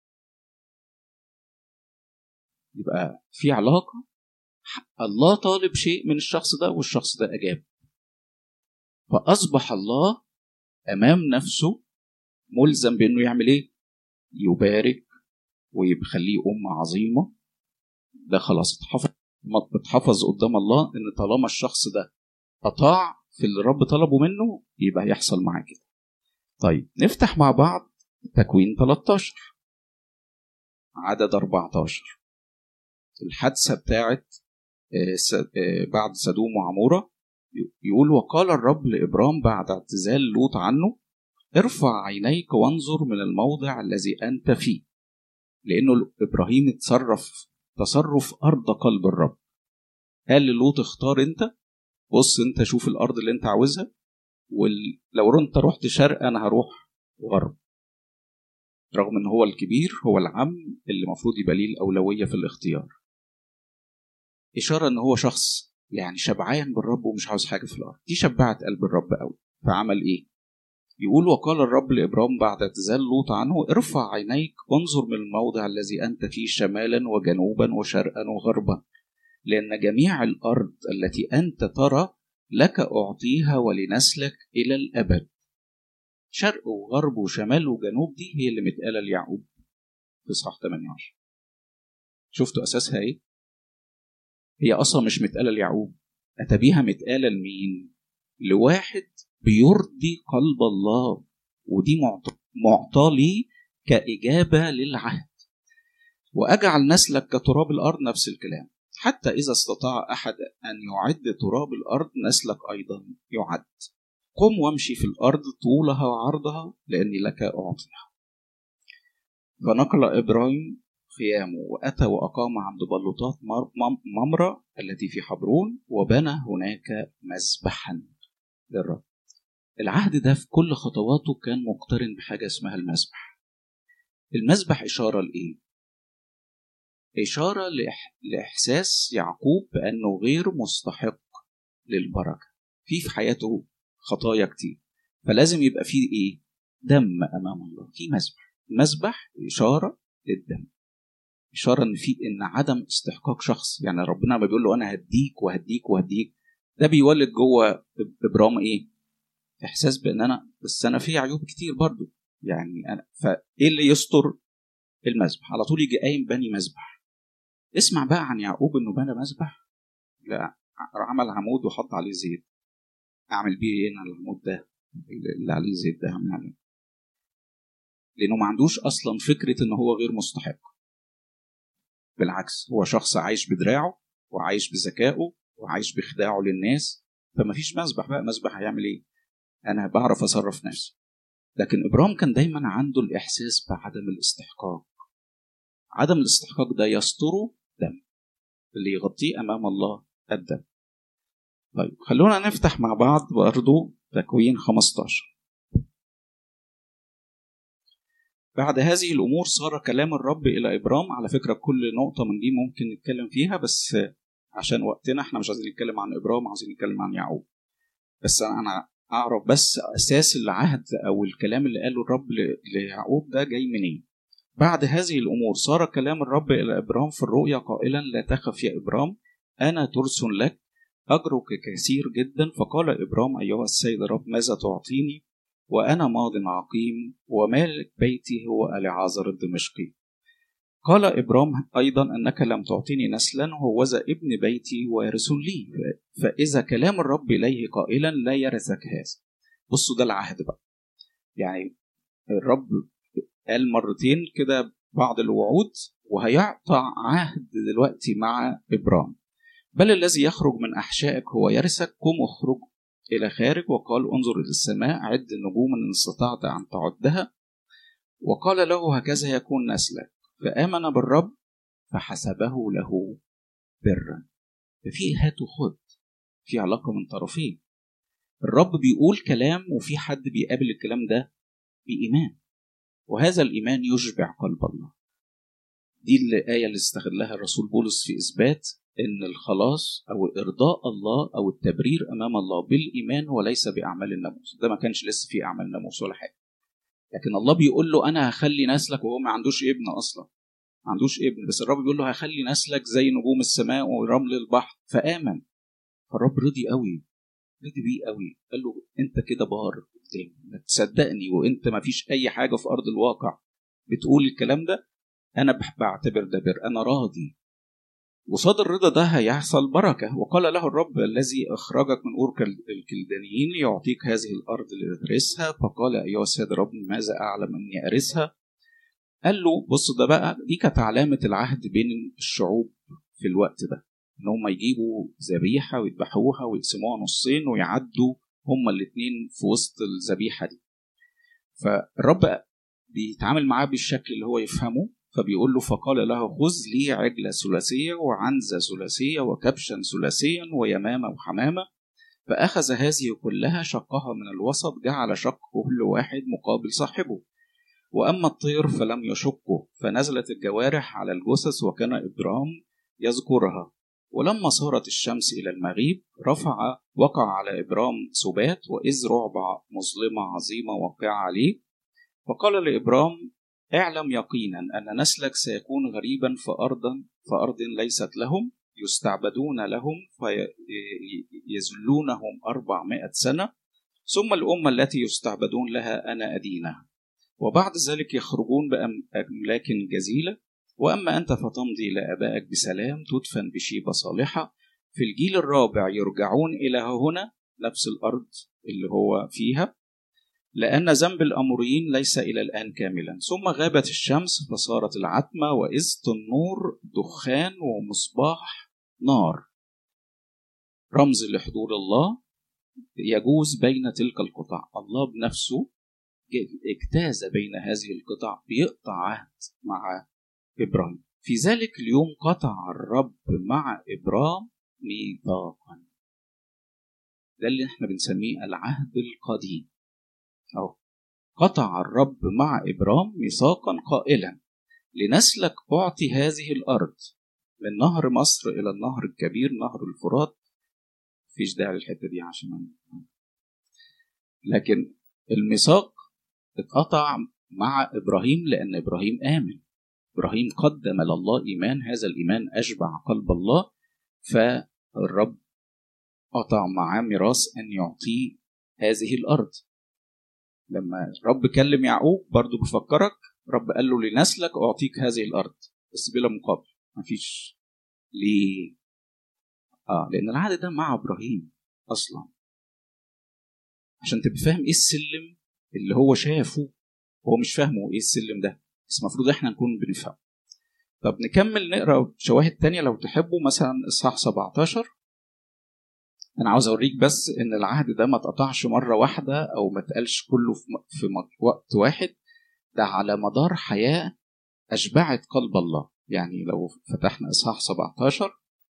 يبقى في علاقة الله طالب شيء من الشخص ده والشخص ده أجاب فأصبح الله أمام نفسه ملزم بأنه يعمل إيه يبارك ويخليه أمة عظيمة ده خلاص اتحفظ اتحفظ قدام الله ان طالما الشخص ده اطاع في اللي الرب طلبه منه يبقى هيحصل معاه كده. طيب نفتح مع بعض تكوين 13 عدد 14 الحادثه بتاعت بعد سدوم وعموره يقول وقال الرب لابرام بعد اعتزال لوط عنه ارفع عينيك وانظر من الموضع الذي انت فيه لانه ابراهيم اتصرف تصرف ارض قلب الرب قال للوط اختار انت بص انت شوف الارض اللي انت عاوزها ولو انت رحت شرق انا هروح غرب رغم ان هو الكبير هو العم اللي المفروض يبقى ليه الاولويه في الاختيار اشاره ان هو شخص يعني شبعان بالرب ومش عاوز حاجه في الارض دي شبعت قلب الرب قوي فعمل ايه يقول وقال الرب لابرام بعد اعتزال لوط عنه ارفع عينيك وانظر من الموضع الذي انت فيه شمالا وجنوبا وشرقا وغربا لان جميع الارض التي انت ترى لك اعطيها ولنسلك الى الابد شرق وغرب وشمال وجنوب دي هي اللي متقاله ليعقوب في اصحاح 18 شفتوا اساسها ايه هي اصلا مش متقاله ليعقوب اتى بيها متقاله لمين لواحد بيرضي قلب الله ودي معطاه ليه كإجابة للعهد وأجعل نسلك كتراب الأرض نفس الكلام حتى إذا استطاع أحد أن يعد تراب الأرض نسلك أيضا يعد قم وامشي في الأرض طولها وعرضها لأني لك أعطيها فنقل إبراهيم خيامه وأتى وأقام عند بلوطات ممرة التي في حبرون وبنى هناك مسبحا للرب العهد ده في كل خطواته كان مقترن بحاجة اسمها المسبح المسبح إشارة لإيه؟ إشارة لإح... لإحساس يعقوب بأنه غير مستحق للبركة في في حياته خطايا كتير فلازم يبقى فيه إيه؟ دم أمام الله في مسبح المسبح إشارة للدم إشارة إن في إن عدم استحقاق شخص يعني ربنا ما بيقول له أنا هديك وهديك وهديك ده بيولد جوه إبرام إيه؟ احساس بان انا بس انا في عيوب كتير برضو يعني انا فايه اللي يستر المذبح على طول يجي قايم بني مذبح اسمع بقى عن يعقوب انه بنى مذبح لا عمل عمود وحط عليه زيت اعمل بيه ايه انا العمود ده اللي عليه زيت ده اعمل عليه لانه ما عندوش اصلا فكره ان هو غير مستحق بالعكس هو شخص عايش بدراعه وعايش بذكائه وعايش بخداعه للناس فما فيش مسبح بقى مسبح هيعمل ايه انا بعرف اصرف نفسي لكن ابرام كان دايما عنده الاحساس بعدم الاستحقاق عدم الاستحقاق ده يستره دم اللي يغطيه امام الله الدم طيب خلونا نفتح مع بعض برضو تكوين 15 بعد هذه الأمور صار كلام الرب إلى إبرام على فكرة كل نقطة من دي ممكن نتكلم فيها بس عشان وقتنا احنا مش عايزين نتكلم عن إبرام عايزين نتكلم عن يعقوب بس أنا أعرف بس أساس العهد أو الكلام اللي قاله الرب ليعقوب ده جاي منين بعد هذه الأمور صار كلام الرب إلى إبرام في الرؤيا قائلا لا تخف يا إبرام أنا ترس لك أجرك كثير جدا فقال إبرام أيها السيد الرب ماذا تعطيني وأنا ماض عقيم ومالك بيتي هو ألعازر الدمشقي قال إبرام أيضا أنك لم تعطيني نسلا هوذا ابن بيتي وارث لي فإذا كلام الرب إليه قائلا لا يرثك هذا بصوا ده العهد بقى يعني الرب قال مرتين كده بعض الوعود وهيعطى عهد دلوقتي مع إبرام بل الذي يخرج من أحشائك هو يرثك قم اخرج إلى خارج وقال انظر إلى السماء عد النجوم إن استطعت أن تعدها وقال له هكذا يكون نسلك فآمن بالرب فحسبه له برا ففي هات وخد في علاقة من طرفين الرب بيقول كلام وفي حد بيقابل الكلام ده بإيمان وهذا الإيمان يشبع قلب الله دي الآية اللي استغلها الرسول بولس في إثبات ان الخلاص او ارضاء الله او التبرير امام الله بالايمان وليس باعمال الناموس ده ما كانش لسه في اعمال ناموس ولا حاجه لكن الله بيقول له انا هخلي نسلك وهو ما عندوش ابن اصلا ما عندوش ابن بس الرب بيقول له هخلي نسلك زي نجوم السماء ورمل البحر فامن فالرب رضي قوي رضي بيه قوي قال له انت كده بار قدامي تصدقني وانت ما فيش اي حاجه في ارض الواقع بتقول الكلام ده انا بعتبر ده بر انا راضي وصاد الرضا ده هيحصل بركة وقال له الرب الذي أخرجك من أور الكلدانيين ليعطيك هذه الأرض لترثها فقال أيها السيد رب ماذا أعلم أني أرثها قال له بص ده بقى دي كانت علامة العهد بين الشعوب في الوقت ده إن هم يجيبوا ذبيحة ويذبحوها ويقسموها نصين ويعدوا هما الاتنين في وسط الذبيحة دي فالرب بيتعامل معاه بالشكل اللي هو يفهمه فبيقول له فقال له خذ لي عجلة ثلاثية وعنزة ثلاثية وكبشا ثلاثيا ويمامة وحمامة فأخذ هذه كلها شقها من الوسط جعل شق كل واحد مقابل صاحبه وأما الطير فلم يشقه فنزلت الجوارح على الجثث وكان إبرام يذكرها ولما صارت الشمس إلى المغيب رفع وقع على إبرام سبات وإذ رعب مظلمة عظيمة وقع عليه فقال لإبرام اعلم يقينا أن نسلك سيكون غريبا في أرض في أرض ليست لهم يستعبدون لهم فيذلونهم أربعمائة سنة ثم الأمة التي يستعبدون لها أنا أدينها وبعد ذلك يخرجون بأملاك جزيلة وأما أنت فتمضي لآبائك بسلام تدفن بشيبة صالحة في الجيل الرابع يرجعون إلى هنا نفس الأرض اللي هو فيها لأن ذنب الأموريين ليس إلى الآن كاملا ثم غابت الشمس فصارت العتمة وإذ النور دخان ومصباح نار رمز لحضور الله يجوز بين تلك القطع الله بنفسه اجتاز بين هذه القطع بيقطع عهد مع إبراهيم في ذلك اليوم قطع الرب مع إبرام ميثاقا ده اللي احنا بنسميه العهد القديم أو قطع الرب مع إبرام ميثاقا قائلا لنسلك أعطي هذه الأرض من نهر مصر إلى النهر الكبير نهر الفرات مفيش داعي للحتة دي عشان لكن الميثاق اتقطع مع إبراهيم لأن إبراهيم آمن إبراهيم قدم لله إيمان هذا الإيمان أشبع قلب الله فالرب قطع معاه ميراث أن يعطيه هذه الأرض لما الرب كلم يعقوب برضو بفكرك رب قال له لنسلك اعطيك هذه الارض بس بلا مقابل مفيش ليه اه لان العهد ده مع ابراهيم اصلا عشان تبقى فاهم ايه السلم اللي هو شافه هو مش فاهمه ايه السلم ده بس المفروض احنا نكون بنفهم طب نكمل نقرا شواهد تانية لو تحبوا مثلا اصحاح 17 انا عاوز اوريك بس ان العهد ده ما اتقطعش مره واحده او ما اتقالش كله في, في وقت واحد ده على مدار حياه اشبعت قلب الله يعني لو فتحنا اصحاح 17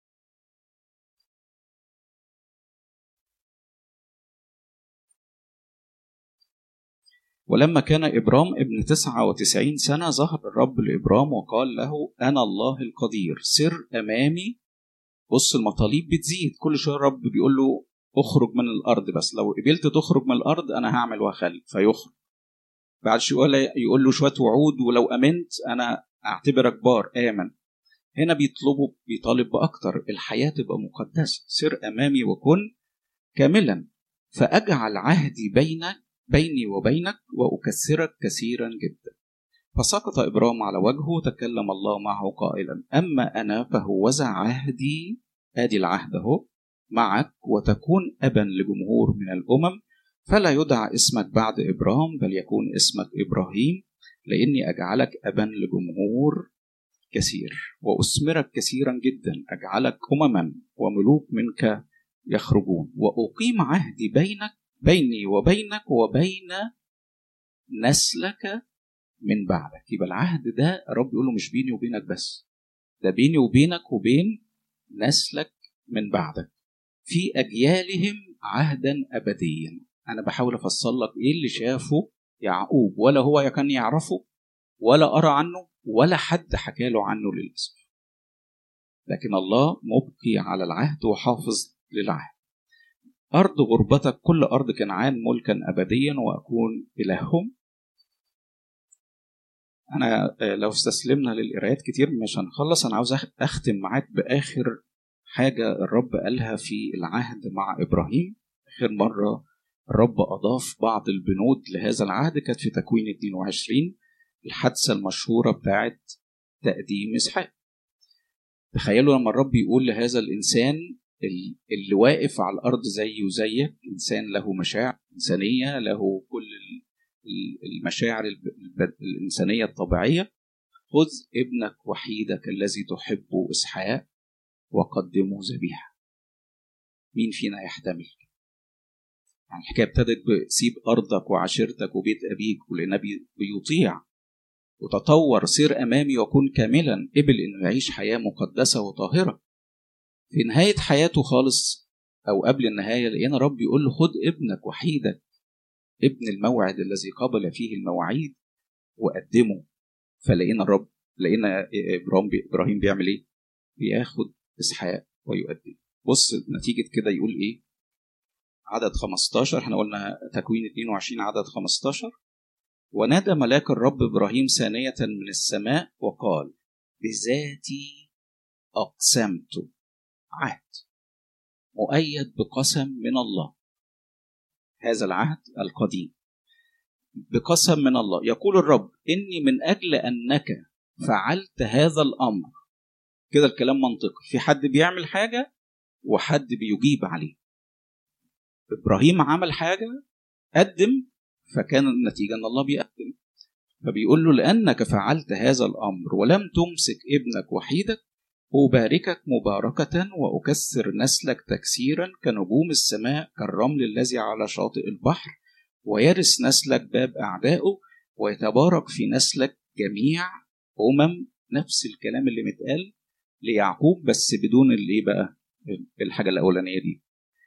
ولما كان إبرام ابن تسعة وتسعين سنة ظهر الرب لإبرام وقال له أنا الله القدير سر أمامي بص المطالب بتزيد كل شوية الرب بيقول له اخرج من الأرض بس لو قبلت تخرج من الأرض أنا هعمل وأخلي فيخرج بعد شوية يقول له شوية وعود ولو أمنت أنا أعتبرك بار آمن هنا بيطلبوا بيطالب بأكتر الحياة تبقى مقدسة سر أمامي وكن كاملا فأجعل عهدي بينك بيني وبينك وأكسرك كثيرا جدا فسقط إبرام على وجهه وتكلم الله معه قائلا أما أنا فهوذا عهدي آدي العهد أهو معك وتكون أبا لجمهور من الأمم فلا يدعى اسمك بعد إبرام بل يكون اسمك إبراهيم لأني أجعلك أبا لجمهور كثير وأثمرك كثيرا جدا أجعلك أمما وملوك منك يخرجون وأقيم عهدي بينك بيني وبينك وبين نسلك من بعدك يبقى العهد ده الرب يقول له مش بيني وبينك بس ده بيني وبينك وبين نسلك من بعدك في أجيالهم عهدا أبديا أنا بحاول أفصل لك إيه اللي شافه يعقوب ولا هو كان يعرفه ولا أرى عنه ولا حد حكى له عنه للأسف لكن الله مبقي على العهد وحافظ للعهد أرض غربتك كل أرض كنعان ملكا أبديا وأكون إلههم أنا لو استسلمنا للقرايات كتير مش هنخلص أنا عاوز أختم معاك بآخر حاجة الرب قالها في العهد مع إبراهيم آخر مرة الرب أضاف بعض البنود لهذا العهد كانت في تكوين 22 الحادثة المشهورة بتاعت تقديم إسحاق تخيلوا لما الرب يقول لهذا الإنسان اللي واقف على الارض زيه وزيك انسان له مشاعر انسانيه له كل المشاعر الانسانيه الطبيعيه خذ ابنك وحيدك الذي تحبه اسحاق وقدمه ذبيحه مين فينا يحتمل يعني الحكايه ابتدت بسيب ارضك وعشيرتك وبيت ابيك ولانه بيطيع وتطور سير امامي وكن كاملا قبل انه يعيش حياه مقدسه وطاهره في نهاية حياته خالص أو قبل النهاية لقينا رب يقول له خد ابنك وحيدك ابن الموعد الذي قبل فيه المواعيد وقدمه فلقينا الرب لقينا إبراهيم إبراهيم بيعمل إيه؟ بياخد إسحاق ويقدم بص نتيجة كده يقول إيه؟ عدد 15 احنا قلنا تكوين 22 عدد 15 ونادى ملاك الرب إبراهيم ثانية من السماء وقال بذاتي أقسمت عهد مؤيد بقسم من الله هذا العهد القديم بقسم من الله يقول الرب إني من أجل أنك فعلت هذا الأمر كده الكلام منطقي في حد بيعمل حاجة وحد بيجيب عليه إبراهيم عمل حاجة قدم فكان النتيجة أن الله بيقدم فبيقول له لأنك فعلت هذا الأمر ولم تمسك ابنك وحيدك أباركك مباركة وأكسر نسلك تكسيرا كنجوم السماء كالرمل الذي على شاطئ البحر ويرث نسلك باب أعدائه ويتبارك في نسلك جميع أمم نفس الكلام اللي متقال ليعقوب بس بدون اللي بقى الحاجة الأولانية دي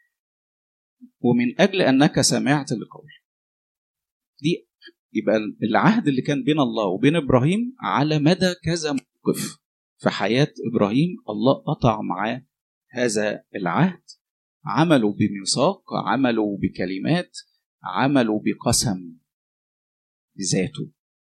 ومن أجل أنك سمعت القول دي يبقى العهد اللي كان بين الله وبين إبراهيم على مدى كذا موقف في حياة إبراهيم الله قطع معاه هذا العهد عملوا بميثاق عملوا بكلمات عملوا بقسم بذاته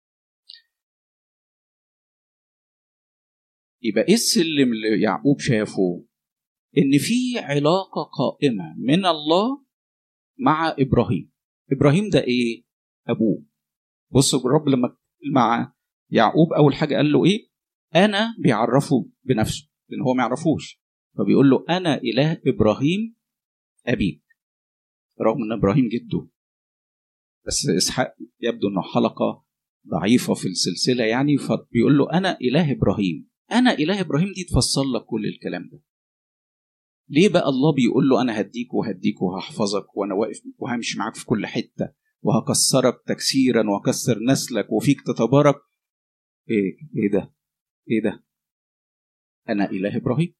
يبقى ايه السلم اللي يعقوب شافه ان في علاقه قائمه من الله مع ابراهيم ابراهيم ده ايه ابوه بصوا الرب لما مع يعقوب اول حاجه قال له ايه انا بيعرفه بنفسه لان هو ما يعرفوش فبيقول له انا اله ابراهيم ابيك رغم ان ابراهيم جده بس اسحاق يبدو انه حلقه ضعيفه في السلسله يعني فبيقول له انا اله ابراهيم انا اله ابراهيم دي تفسر لك كل الكلام ده ليه بقى الله بيقول له انا هديك وهديك وهحفظك وانا واقف وهمشي معاك في كل حته وهكسرك تكسيرا وهكسر نسلك وفيك تتبارك ايه ايه ده ايه ده انا اله ابراهيم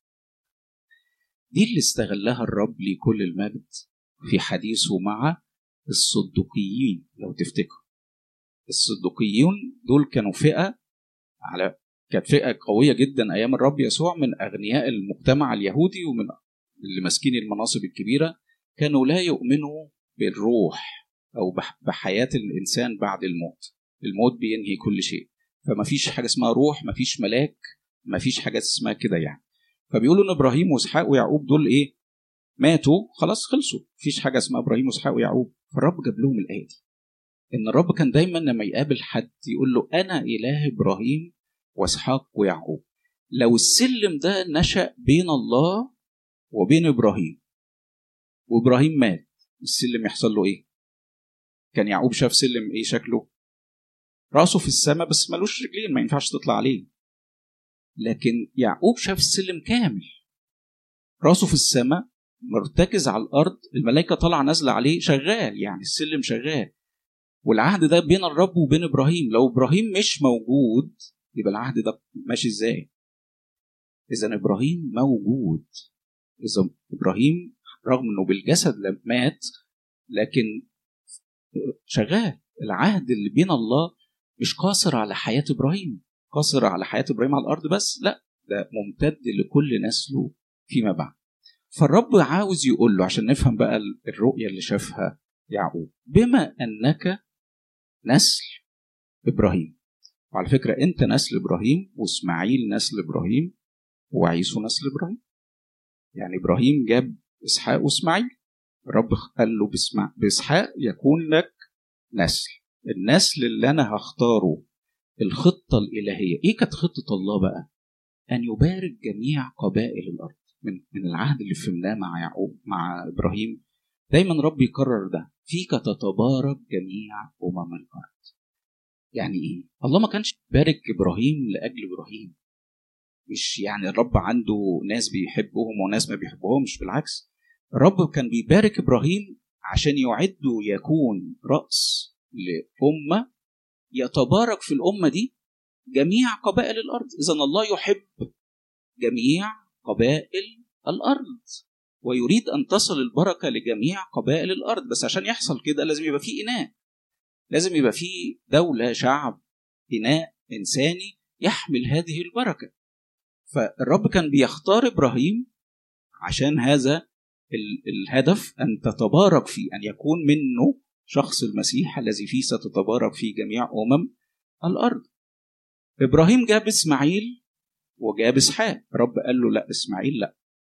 دي اللي استغلها الرب لكل المجد في حديثه مع الصدقيين لو تفتكروا الصدقيون دول كانوا فئه على كانت فئه قويه جدا ايام الرب يسوع من اغنياء المجتمع اليهودي ومن اللي ماسكين المناصب الكبيره كانوا لا يؤمنوا بالروح او بحياه الانسان بعد الموت الموت بينهي كل شيء فما فيش حاجه اسمها روح ما فيش ملاك ما فيش حاجه اسمها كده يعني فبيقولوا ان ابراهيم واسحاق ويعقوب دول ايه ماتوا خلاص خلصوا مفيش حاجه اسمها ابراهيم واسحاق ويعقوب فالرب جاب لهم الايه دي ان الرب كان دايما لما يقابل حد يقول له انا اله ابراهيم واسحاق ويعقوب لو السلم ده نشا بين الله وبين ابراهيم وابراهيم مات السلم يحصل له ايه كان يعقوب شاف سلم ايه شكله راسه في السماء بس ملوش رجلين ما ينفعش تطلع عليه لكن يعقوب شاف السلم كامل راسه في السماء مرتكز على الارض الملائكه طالعه نازله عليه شغال يعني السلم شغال والعهد ده بين الرب وبين ابراهيم لو ابراهيم مش موجود يبقى العهد ده ماشي ازاي اذا ابراهيم موجود اذا ابراهيم رغم انه بالجسد مات لكن شغال العهد اللي بين الله مش قاصر على حياه ابراهيم قاصر على حياه ابراهيم على الارض بس لا ده ممتد لكل نسله فيما بعد فالرب عاوز يقول له عشان نفهم بقى الرؤيه اللي شافها يعقوب بما انك نسل ابراهيم وعلى فكره انت نسل ابراهيم واسماعيل نسل ابراهيم وعيسو نسل ابراهيم يعني ابراهيم جاب اسحاق واسماعيل الرب قال له باسحاق يكون لك نسل النسل اللي انا هختاره الخطه الالهيه ايه كانت خطه الله بقى ان يبارك جميع قبائل الارض من من العهد اللي فهمناه مع يعقوب مع ابراهيم دايما رب يكرر ده فيك تتبارك جميع امم الارض يعني ايه الله ما كانش بارك ابراهيم لاجل ابراهيم مش يعني الرب عنده ناس بيحبهم وناس ما بيحبهمش بالعكس الرب كان بيبارك ابراهيم عشان يعده يكون راس لامه يتبارك في الامه دي جميع قبائل الارض اذا الله يحب جميع قبائل الارض ويريد ان تصل البركه لجميع قبائل الارض بس عشان يحصل كده لازم يبقى في اناء لازم يبقى في دوله شعب اناء انساني يحمل هذه البركه فالرب كان بيختار ابراهيم عشان هذا الهدف ان تتبارك فيه ان يكون منه شخص المسيح الذي فيه ستتبارك فيه جميع امم الارض ابراهيم جاب اسماعيل وجاب اسحاق رب قال له لا اسماعيل لا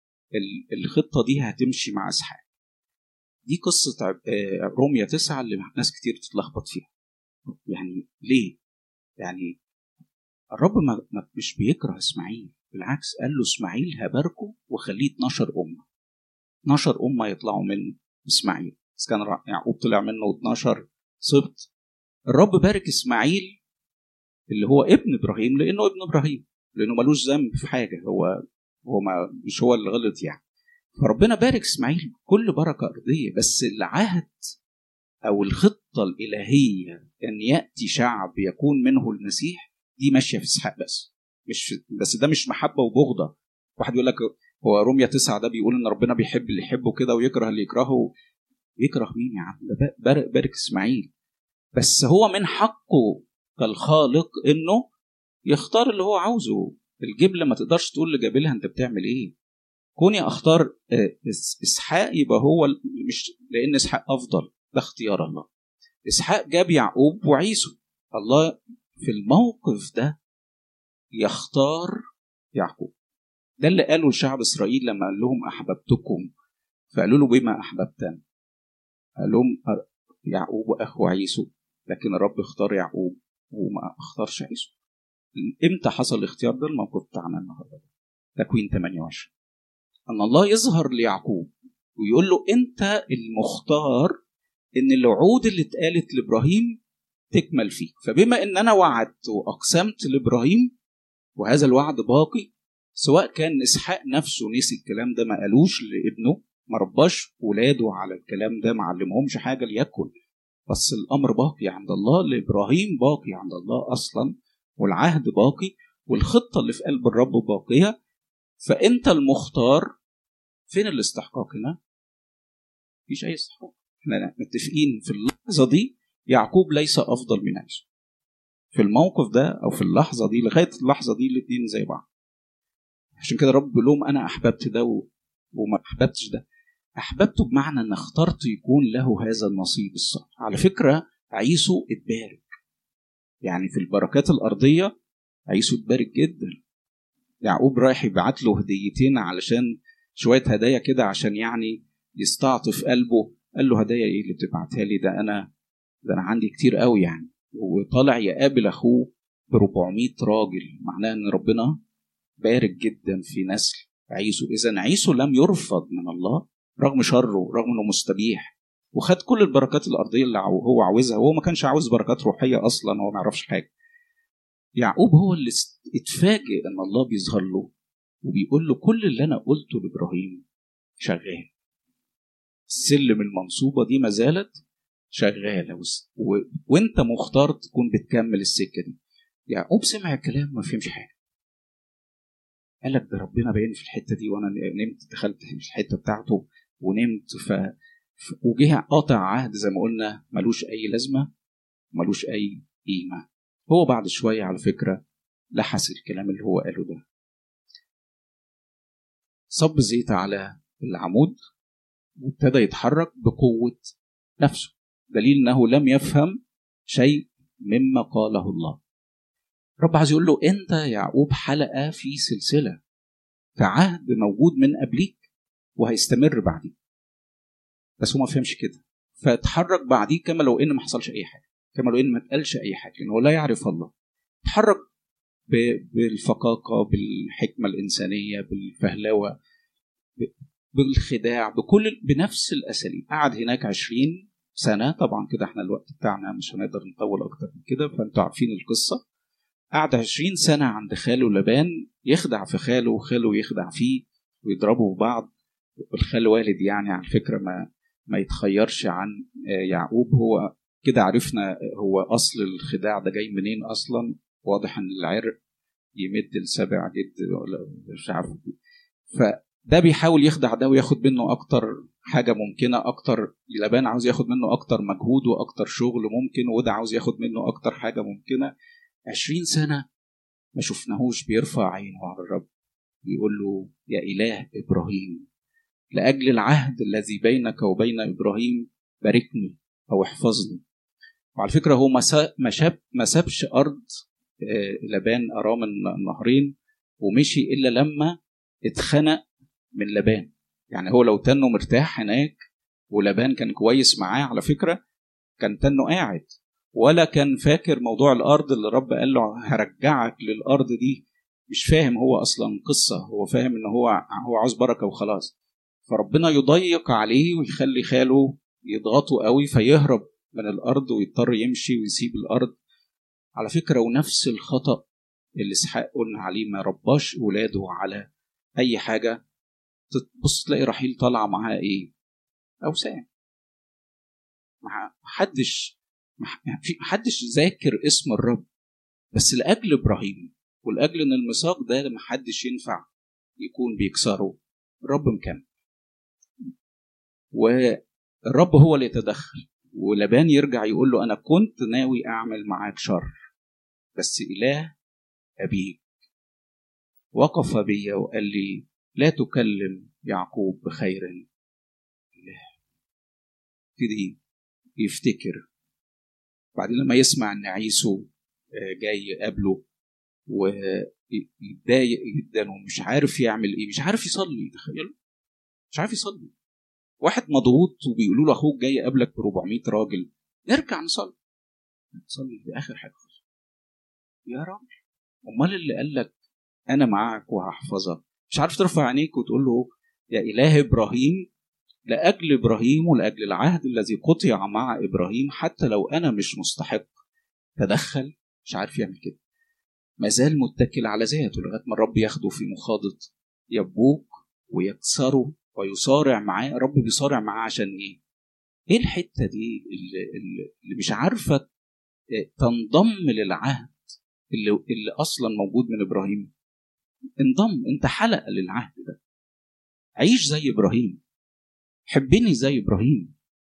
الخطه دي هتمشي مع اسحاق دي قصه روميا تسعة اللي ناس كتير تتلخبط فيها يعني ليه يعني الرب ما مش بيكره اسماعيل بالعكس قال له اسماعيل هباركه وخليه 12 امه 12 امه يطلعوا من اسماعيل بس كان يعقوب طلع منه 12 سبط الرب بارك اسماعيل اللي هو ابن ابراهيم لانه ابن ابراهيم لانه ملوش ذنب في حاجه هو هو ما مش هو اللي غلط يعني فربنا بارك اسماعيل كل بركه ارضيه بس العهد او الخطه الالهيه ان ياتي شعب يكون منه المسيح دي ماشيه في اسحاق بس مش بس ده مش محبه وبغضه واحد يقول لك هو روميا تسعة ده بيقول ان ربنا بيحب اللي يحبه كده ويكره اللي يكرهه يكره مين يا عم ده بارك, بارك اسماعيل بس هو من حقه كالخالق انه يختار اللي هو عاوزه الجبله ما تقدرش تقول لجابلها انت بتعمل ايه كوني اختار اسحاق يبقى هو مش لان اسحاق افضل ده اختيار الله اسحاق جاب يعقوب وعيسو الله في الموقف ده يختار يعقوب ده اللي قاله لشعب اسرائيل لما قال لهم احببتكم فقالوا له بما احببتنا قال لهم يعقوب واخو عيسو لكن الرب اختار يعقوب وما اختارش عيسو امتى حصل الاختيار ده الموقف بتاعنا النهارده تكوين 28 ان الله يظهر ليعقوب ويقول له انت المختار ان الوعود اللي اتقالت لابراهيم تكمل فيك فبما ان انا وعدت واقسمت لابراهيم وهذا الوعد باقي سواء كان اسحاق نفسه نسي الكلام ده ما قالوش لابنه ما رباش ولاده على الكلام ده ما علمهمش حاجه ليكن بس الامر باقي عند الله لابراهيم باقي عند الله اصلا والعهد باقي والخطه اللي في قلب الرب باقيه فانت المختار فين الاستحقاق هنا؟ مفيش اي استحقاق احنا متفقين في اللحظه دي يعقوب ليس افضل من عيسو في الموقف ده او في اللحظه دي لغايه اللحظه دي الاثنين زي بعض عشان كده رب بيقول لهم انا احببت ده وما احببتش ده احببته بمعنى ان اخترت يكون له هذا النصيب الصالح على فكره عيسو اتبارك يعني في البركات الارضيه عيسو اتبارك جدا يعقوب رايح يبعت له هديتين علشان شويه هدايا كده عشان يعني يستعطف قلبه قال له هدايا ايه اللي بتبعتها لي ده انا ده انا عندي كتير قوي يعني وطالع يقابل اخوه ب 400 راجل معناه ان ربنا بارك جدا في نسل عيسو اذا عيسو لم يرفض من الله رغم شره رغم انه مستبيح وخد كل البركات الارضيه اللي هو عاوزها وهو ما كانش عاوز بركات روحيه اصلا هو ما يعرفش حاجه يعقوب هو اللي اتفاجئ ان الله بيظهر له وبيقول له كل اللي انا قلته لابراهيم شغال السلم المنصوبه دي ما زالت شغاله و... وانت مختار تكون بتكمل السكه دي يعقوب سمع الكلام ما فهمش حاجه قال لك ده ربنا باين في الحته دي وانا نمت دخلت في الحته بتاعته ونمت ف وجه قاطع عهد زي ما قلنا ملوش اي لازمه ملوش اي قيمه هو بعد شويه على فكره لحس الكلام اللي هو قاله ده صب زيت على العمود وابتدى يتحرك بقوه نفسه دليل انه لم يفهم شيء مما قاله الله رب عايز يقول له انت يعقوب حلقه في سلسله في عهد موجود من قبليك وهيستمر بعديك بس هو ما فهمش كده فاتحرك بعديه كما لو ان ما حصلش اي حاجه كما لو ان ما اتقالش اي حاجه لانه لا يعرف الله اتحرك بالفقاقه بالحكمه الانسانيه بالفهلوه بالخداع بكل بنفس الاساليب قعد هناك عشرين سنه طبعا كده احنا الوقت بتاعنا مش هنقدر نطول اكتر من كده فانتوا عارفين القصه قعد عشرين سنة عند خاله لبان يخدع في خاله وخاله يخدع فيه ويضربوا في بعض الخال والد يعني على فكرة ما ما يتخيرش عن يعقوب هو كده عرفنا هو أصل الخداع ده جاي منين أصلا واضح إن العرق يمد لسبع جد ولا مش عارف فده بيحاول يخدع ده وياخد منه أكتر حاجة ممكنة أكتر لبان عاوز ياخد منه أكتر مجهود وأكتر شغل ممكن وده عاوز ياخد منه أكتر حاجة ممكنة عشرين سنة ما شفناهوش بيرفع عينه على الرب يقول له يا إله إبراهيم لأجل العهد الذي بينك وبين إبراهيم باركني أو احفظني وعلى فكرة هو ما شاب ما سابش أرض لبان أرام النهرين ومشي إلا لما اتخنق من لبان يعني هو لو تنه مرتاح هناك ولبان كان كويس معاه على فكرة كان تنه قاعد ولا كان فاكر موضوع الارض اللي رب قال له هرجعك للارض دي مش فاهم هو اصلا قصه هو فاهم ان هو هو عاوز بركه وخلاص فربنا يضيق عليه ويخلي خاله يضغطه قوي فيهرب من الارض ويضطر يمشي ويسيب الارض على فكره ونفس الخطا اللي اسحاق قلنا عليه ما رباش ولاده على اي حاجه تبص تلاقي رحيل طالعه معاها ايه اوسام مع محدش في محدش ذاكر اسم الرب بس لاجل ابراهيم ولاجل ان الميثاق ده محدش ينفع يكون بيكسره الرب مكمل والرب هو اللي يتدخل ولبان يرجع يقول له انا كنت ناوي اعمل معاك شر بس اله ابيك وقف بي وقال لي لا تكلم يعقوب بخير اله يبتدي يفتكر بعدين لما يسمع ان عيسو جاي يقابله ويتضايق جدا ومش عارف يعمل ايه مش عارف يصلي تخيل مش عارف يصلي واحد مضغوط وبيقولوا له اخوك جاي يقابلك ب 400 راجل نرجع نصلي نصلي دي اخر حاجه يا راجل امال اللي قال لك انا معاك وهحفظك مش عارف ترفع عينيك وتقول له يا اله ابراهيم لاجل ابراهيم ولاجل العهد الذي قطع مع ابراهيم حتى لو انا مش مستحق تدخل مش عارف يعمل كده ما زال متكل على ذاته لغايه ما الرب ياخده في مخاضه يبوك ويكسره ويصارع معاه الرب بيصارع معاه عشان ايه؟ ايه الحته دي اللي, اللي مش عارفه تنضم للعهد اللي, اللي اصلا موجود من ابراهيم انضم انت حلقه للعهد ده عيش زي ابراهيم حبني زي ابراهيم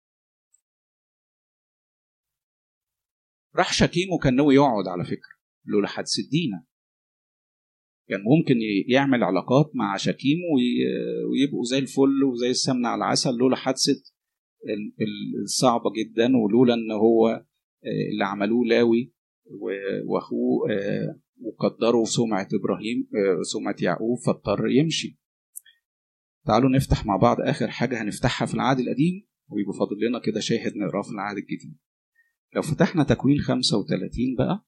راح شكيم وكان ناوي يقعد على فكره لولا هتسدينا كان ممكن يعمل علاقات مع شكيم ويبقوا زي الفل وزي السمنه على العسل لولا حادثه الصعبه جدا ولولا ان هو اللي عملوه لاوي واخوه وقدروا سمعه ابراهيم سمعه يعقوب فاضطر يمشي تعالوا نفتح مع بعض اخر حاجه هنفتحها في العهد القديم ويبقى فاضل لنا كده شاهد نقراه في العهد الجديد لو فتحنا تكوين 35 بقى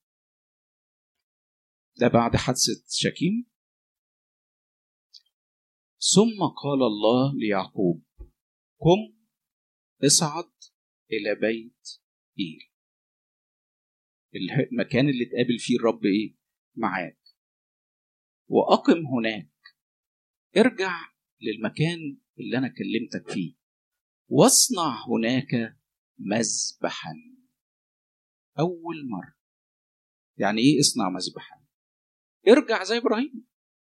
ده بعد حادثة شكيم ثم قال الله ليعقوب قم اصعد إلى بيت إيل المكان اللي تقابل فيه الرب إيه معاك وأقم هناك ارجع للمكان اللي أنا كلمتك فيه واصنع هناك مذبحا أول مرة يعني إيه اصنع مذبحا ارجع زي ابراهيم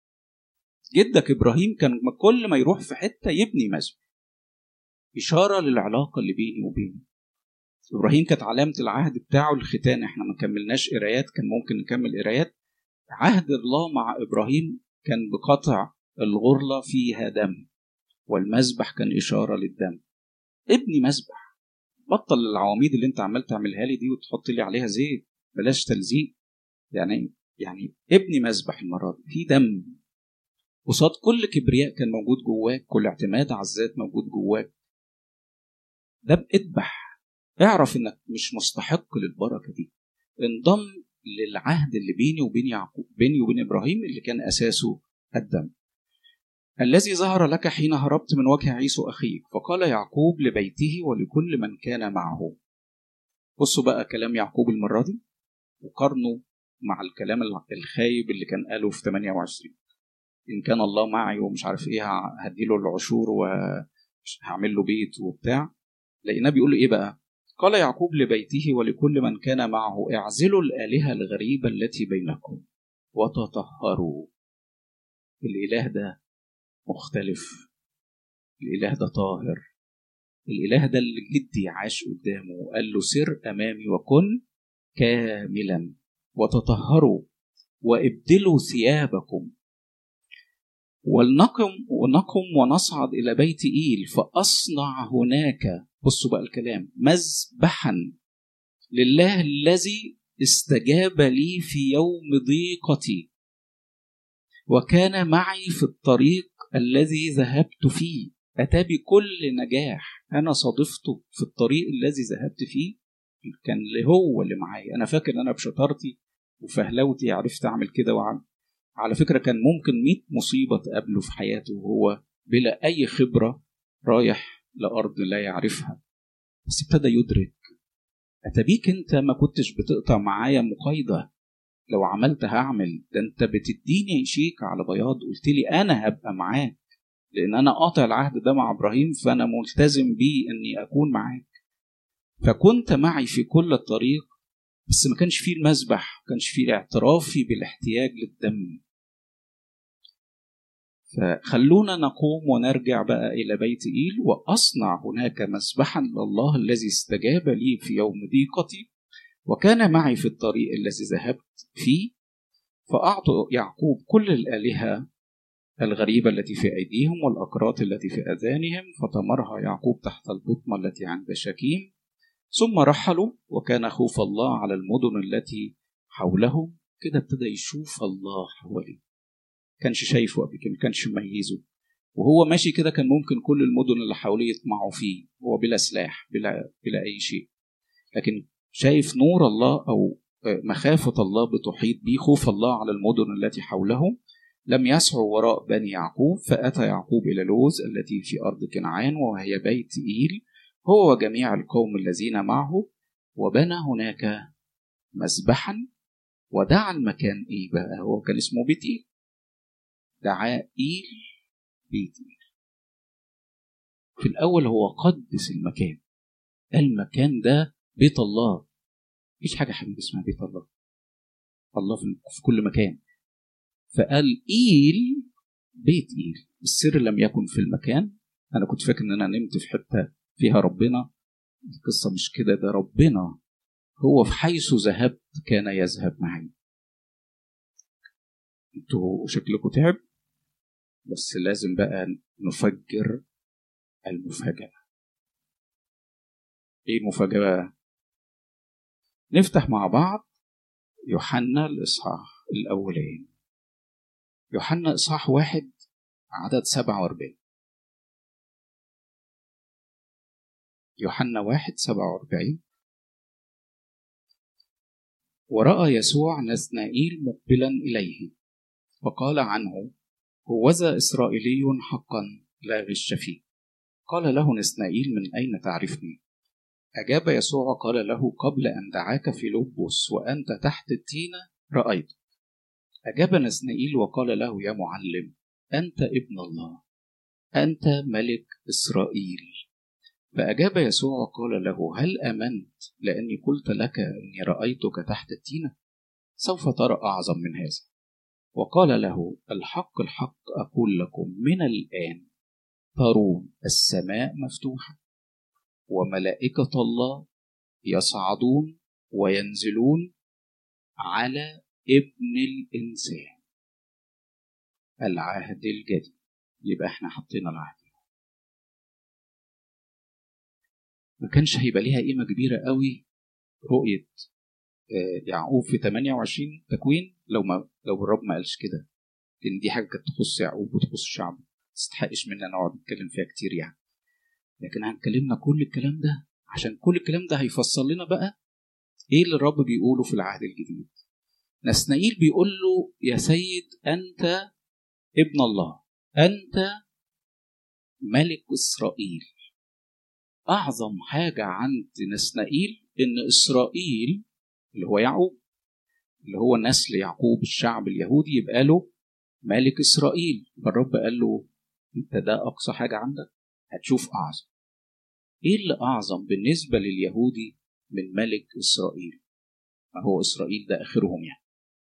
جدك ابراهيم كان كل ما يروح في حته يبني مسجد اشاره للعلاقه اللي بيني وبينه ابراهيم كانت علامه العهد بتاعه الختان احنا ما كملناش قرايات كان ممكن نكمل قرايات عهد الله مع ابراهيم كان بقطع الغرله فيها دم والمذبح كان اشاره للدم ابني مذبح بطل العواميد اللي انت عمال تعملها لي دي وتحط لي عليها زيت بلاش تلزيق يعني يعني ابني مذبح المرة دي في دم قصاد كل كبرياء كان موجود جواك كل اعتماد على الذات موجود جواك ده اذبح اعرف انك مش مستحق للبركة دي انضم للعهد اللي بيني وبين يعقوب بيني وبين ابراهيم اللي كان اساسه الدم الذي ظهر لك حين هربت من وجه عيسو اخيك فقال يعقوب لبيته ولكل من كان معه بصوا بقى كلام يعقوب المرة دي وقارنوا مع الكلام الخايب اللي كان قاله في 28 ان كان الله معي ومش عارف ايه هديله العشور وهعمل له بيت وبتاع لقيناه بيقول ايه بقى قال يعقوب لبيته ولكل من كان معه اعزلوا الالهه الغريبه التي بينكم وتطهروا الاله ده مختلف الاله ده طاهر الاله ده اللي جدي عاش قدامه وقال له سر امامي وكن كاملا وتطهروا وابدلوا ثيابكم ولنقم ونقم ونصعد إلى بيت إيل فأصنع هناك بصوا بقى الكلام مذبحا لله الذي استجاب لي في يوم ضيقتي وكان معي في الطريق الذي ذهبت فيه أتى بكل نجاح أنا صادفته في الطريق الذي ذهبت فيه كان اللي هو اللي معايا أنا فاكر أنا بشطارتي وفهلوتي عرفت أعمل كده وعمل على فكرة كان ممكن 100 مصيبة تقابله في حياته وهو بلا أي خبرة رايح لأرض لا يعرفها بس ابتدى يدرك أتبيك أنت ما كنتش بتقطع معايا مقايضة لو عملت هعمل ده أنت بتديني شيك على بياض قلت لي أنا هبقى معاك لأن أنا قاطع العهد ده مع إبراهيم فأنا ملتزم بيه إني أكون معاك فكنت معي في كل الطريق بس ما كانش فيه المذبح ما كانش فيه اعترافي بالاحتياج للدم فخلونا نقوم ونرجع بقى إلى بيت إيل وأصنع هناك مسبحا لله الذي استجاب لي في يوم ضيقتي وكان معي في الطريق الذي ذهبت فيه فأعطوا يعقوب كل الآلهة الغريبة التي في أيديهم والأكرات التي في أذانهم فطمرها يعقوب تحت البطمة التي عند شكيم ثم رحلوا وكان خوف الله على المدن التي حولهم كده ابتدى يشوف الله حواليه كانش شايفه قبل كده كانش مميزه وهو ماشي كده كان ممكن كل المدن اللي حواليه يطمعوا فيه هو بلا سلاح بلا بلا اي شيء لكن شايف نور الله او مخافة الله بتحيط به خوف الله على المدن التي حولهم لم يسعوا وراء بني يعقوب فأتى يعقوب إلى لوز التي في أرض كنعان وهي بيت إيل هو وجميع القوم الذين معه وبنى هناك مسبحا ودعا المكان إيه بقى هو كان اسمه بيت إيل دعا إيل بيت إيل في الأول هو قدس المكان المكان ده بيت الله مفيش حاجة حبيبي اسمها بيت الله الله في كل مكان فقال إيل بيت إيل السر لم يكن في المكان أنا كنت فاكر إن أنا نمت في حتة فيها ربنا القصة مش كده ده ربنا هو في حيث ذهبت كان يذهب معي انتوا شكلكم تعب بس لازم بقى نفجر المفاجأة ايه المفاجأة بقى؟ نفتح مع بعض يوحنا الإصحاح الأولين يوحنا إصحاح واحد عدد سبعة وأربعين يوحنا واحد سبعة وأربعين ورأى يسوع نثنائيل مقبلا إليه فقال عنه هوذا إسرائيلي حقا لا غش فيه قال له نثنائيل من أين تعرفني أجاب يسوع قال له قبل أن دعاك في لبس وأنت تحت التينة رأيت أجاب نثنائيل وقال له يا معلم أنت ابن الله أنت ملك إسرائيل فأجاب يسوع وقال له هل آمنت لأني قلت لك إني رأيتك تحت التينة سوف ترى أعظم من هذا وقال له الحق الحق أقول لكم من الآن ترون السماء مفتوحة وملائكة الله يصعدون وينزلون على ابن الإنسان العهد الجديد يبقى احنا حطينا العهد ما كانش هيبقى ليها قيمة كبيرة قوي رؤية يعقوب في 28 تكوين لو ما لو الرب ما قالش كده لأن دي حاجة كانت تخص يعقوب وتخص الشعب ما تستحقش مننا نقعد نتكلم فيها كتير يعني لكن هنكلمنا كل الكلام ده عشان كل الكلام ده هيفصل لنا بقى ايه اللي الرب بيقوله في العهد الجديد نسنائيل بيقول له يا سيد انت ابن الله انت ملك اسرائيل اعظم حاجه عند نسنائيل ان اسرائيل اللي هو يعقوب اللي هو نسل يعقوب الشعب اليهودي يبقى له ملك اسرائيل فالرب قال له انت ده اقصى حاجه عندك هتشوف اعظم ايه اللي اعظم بالنسبه لليهودي من ملك اسرائيل ما هو اسرائيل ده اخرهم يعني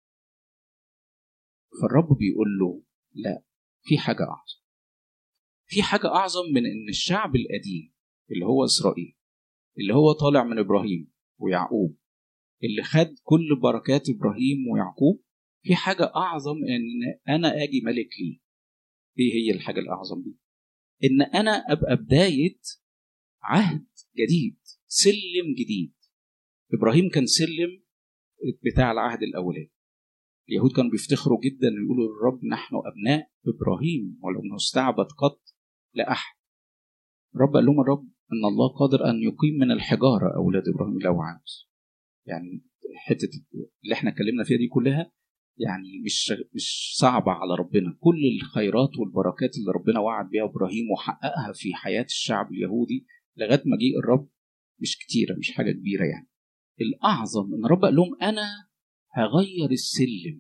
فالرب بيقول له لا في حاجه اعظم في حاجه اعظم من ان الشعب القديم اللي هو اسرائيل اللي هو طالع من ابراهيم ويعقوب اللي خد كل بركات ابراهيم ويعقوب في حاجه اعظم ان انا اجي ملك ليه ايه هي الحاجه الاعظم دي ان انا ابقى بدايه عهد جديد سلم جديد ابراهيم كان سلم بتاع العهد الاولاني اليهود كانوا بيفتخروا جدا يقولوا للرب نحن ابناء ابراهيم ولم نستعبد قط لاحد الرب قال لهم الرب ان الله قادر ان يقيم من الحجاره اولاد ابراهيم لو عاوز يعني حته اللي احنا اتكلمنا فيها دي كلها يعني مش مش صعبه على ربنا كل الخيرات والبركات اللي ربنا وعد بيها ابراهيم وحققها في حياه الشعب اليهودي لغايه مجيء الرب مش كتيره مش حاجه كبيره يعني الاعظم ان الرب قال لهم انا هغير السلم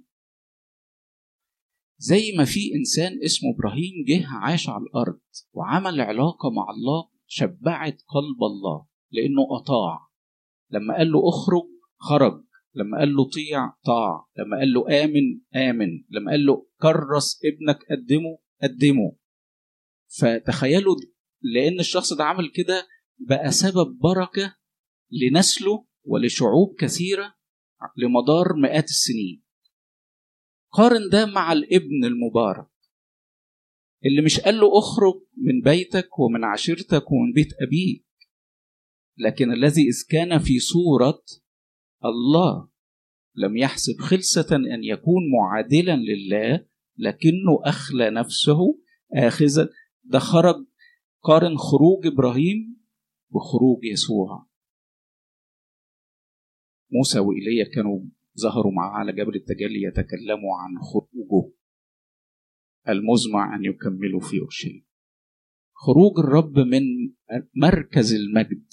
زي ما في انسان اسمه ابراهيم جه عاش على الارض وعمل علاقه مع الله شبعت قلب الله لانه اطاع لما قال له اخرج خرج لما قال له طيع طاع لما قال له امن امن لما قال له كرس ابنك قدمه قدمه فتخيلوا لان الشخص ده عمل كده بقى سبب بركه لنسله ولشعوب كثيره لمدار مئات السنين قارن ده مع الابن المبارك اللي مش قال له اخرج من بيتك ومن عشيرتك ومن بيت ابيك لكن الذي اذ كان في صوره الله لم يحسب خلسة أن يكون معادلا لله لكنه أخلى نفسه آخذا ده خرج قارن خروج إبراهيم بخروج يسوع موسى وإيليا كانوا ظهروا معاه على جبل التجلي يتكلموا عن خروجه المزمع أن يكملوا في أورشليم خروج الرب من مركز المجد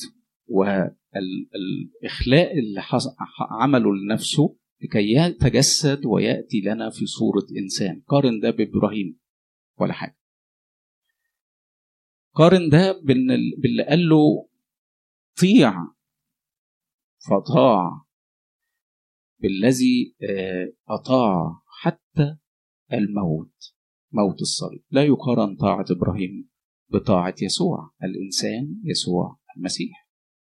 والإخلاء اللي عمله لنفسه لكي يتجسد ويأتي لنا في صورة إنسان قارن ده بإبراهيم ولا حاجة قارن ده باللي قال له طيع فطاع بالذي أطاع حتى الموت موت الصليب لا يقارن طاعة إبراهيم بطاعة يسوع الإنسان يسوع المسيح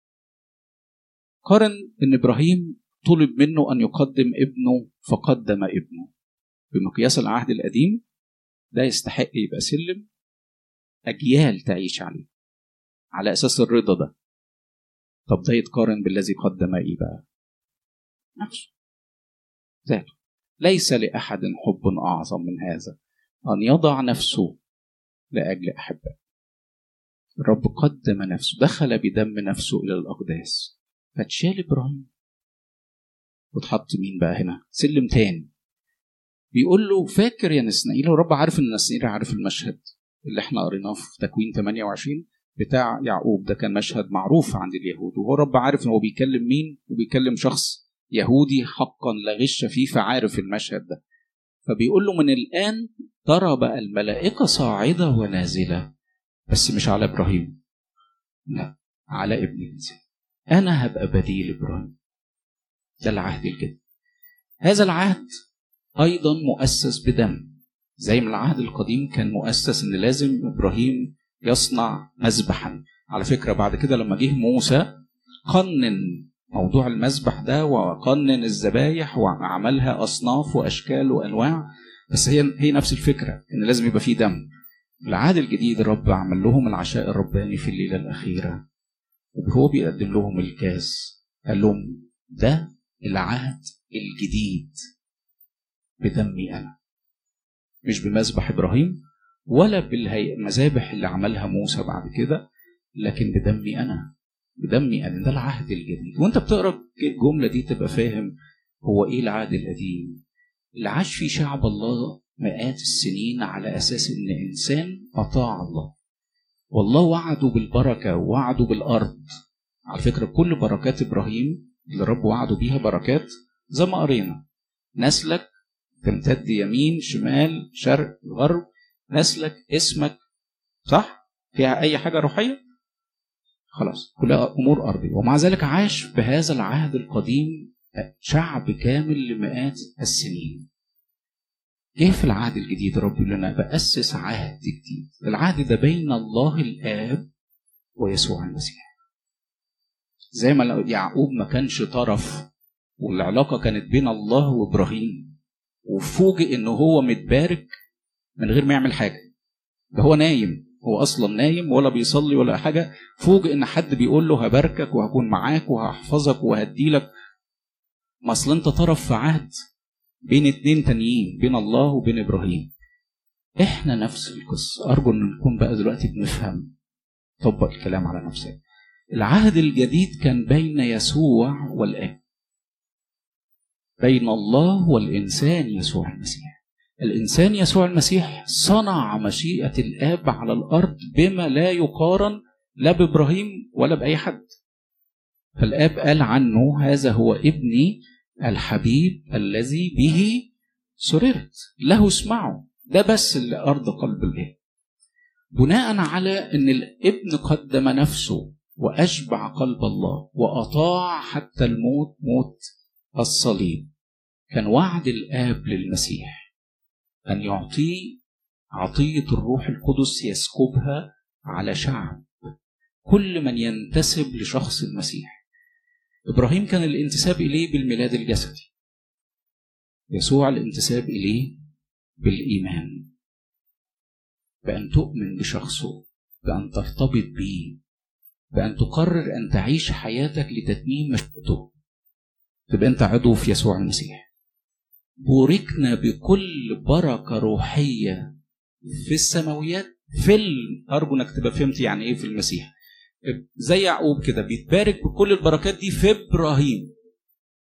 قارن إن إبراهيم طلب منه أن يقدم ابنه فقدم ابنه بمقياس العهد القديم ده يستحق يبقى سلم أجيال تعيش عليه على أساس الرضا ده طب ده يتقارن بالذي قدم إيه بقى نفسه ذاته ليس لأحد حب أعظم من هذا أن يضع نفسه لأجل أحبائه الرب قدم نفسه دخل بدم نفسه إلى الأقداس فتشال إبراهيم وتحط مين بقى هنا سلم تاني بيقول له فاكر يا نسنائيل والرب عارف ان نسنائيل عارف المشهد اللي احنا قريناه في تكوين 28 بتاع يعقوب ده كان مشهد معروف عند اليهود وهو الرب عارف ان هو بيكلم مين وبيكلم شخص يهودي حقا لا غش فيه فعارف المشهد ده فبيقول له من الان ترى بقى الملائكه صاعده ونازله بس مش على ابراهيم لا على ابن الانسان انا هبقى بديل ابراهيم ده العهد الجديد هذا العهد ايضا مؤسس بدم زي ما العهد القديم كان مؤسس ان لازم ابراهيم يصنع مذبحا على فكره بعد كده لما جه موسى قنن موضوع المذبح ده وقنن الذبايح وعملها اصناف واشكال وانواع بس هي هي نفس الفكره ان لازم يبقى فيه دم العهد الجديد الرب عمل لهم العشاء الرباني في الليله الاخيره وهو بيقدم لهم الكاس قال لهم ده العهد الجديد بدمي انا مش بمذبح ابراهيم ولا بالمذابح اللي عملها موسى بعد كده لكن بدمي انا بدمي انا ده العهد الجديد وانت بتقرا الجمله دي تبقى فاهم هو ايه العهد القديم اللي عاش فيه شعب الله مئات السنين على اساس ان انسان اطاع الله والله وعده بالبركه ووعده بالارض على فكره كل بركات ابراهيم اللي رب وعده بيها بركات زي ما قرينا نسلك تمتد يمين شمال شرق غرب نسلك اسمك صح فيها اي حاجه روحيه خلاص كلها امور ارضيه ومع ذلك عاش بهذا العهد القديم شعب كامل لمئات السنين جه في العهد الجديد رب يقول لنا بأسس عهد جديد العهد ده بين الله الآب ويسوع المسيح زي ما يعقوب ما كانش طرف والعلاقة كانت بين الله وإبراهيم وفوجئ إن هو متبارك من غير ما يعمل حاجة ده هو نايم هو أصلا نايم ولا بيصلي ولا حاجة فوجئ إن حد بيقول له هباركك وهكون معاك وهحفظك وهديلك ما أصل أنت طرف في عهد بين اتنين تانيين بين الله وبين إبراهيم إحنا نفس القصة أرجو إن نكون بقى دلوقتي بنفهم طبق الكلام على نفسنا العهد الجديد كان بين يسوع والآب بين الله والإنسان يسوع المسيح الإنسان يسوع المسيح صنع مشيئة الآب على الأرض بما لا يقارن لا بإبراهيم ولا بأي حد فالآب قال عنه هذا هو ابني الحبيب الذي به سررت له اسمعوا ده بس اللي أرض قلب الآب بناء على أن الابن قدم نفسه وأشبع قلب الله وأطاع حتى الموت موت الصليب كان وعد الآب للمسيح أن يعطيه عطية الروح القدس يسكبها على شعب كل من ينتسب لشخص المسيح إبراهيم كان الانتساب إليه بالميلاد الجسدي يسوع الانتساب إليه بالإيمان بأن تؤمن بشخصه بأن ترتبط به بأن تقرر أن تعيش حياتك لتتميم مشيئته تبقى أنت عضو في يسوع المسيح بوركنا بكل بركة روحية في السماويات في ال... أرجو إنك تبقى فهمت يعني إيه في المسيح زي يعقوب كده بيتبارك بكل البركات دي في إبراهيم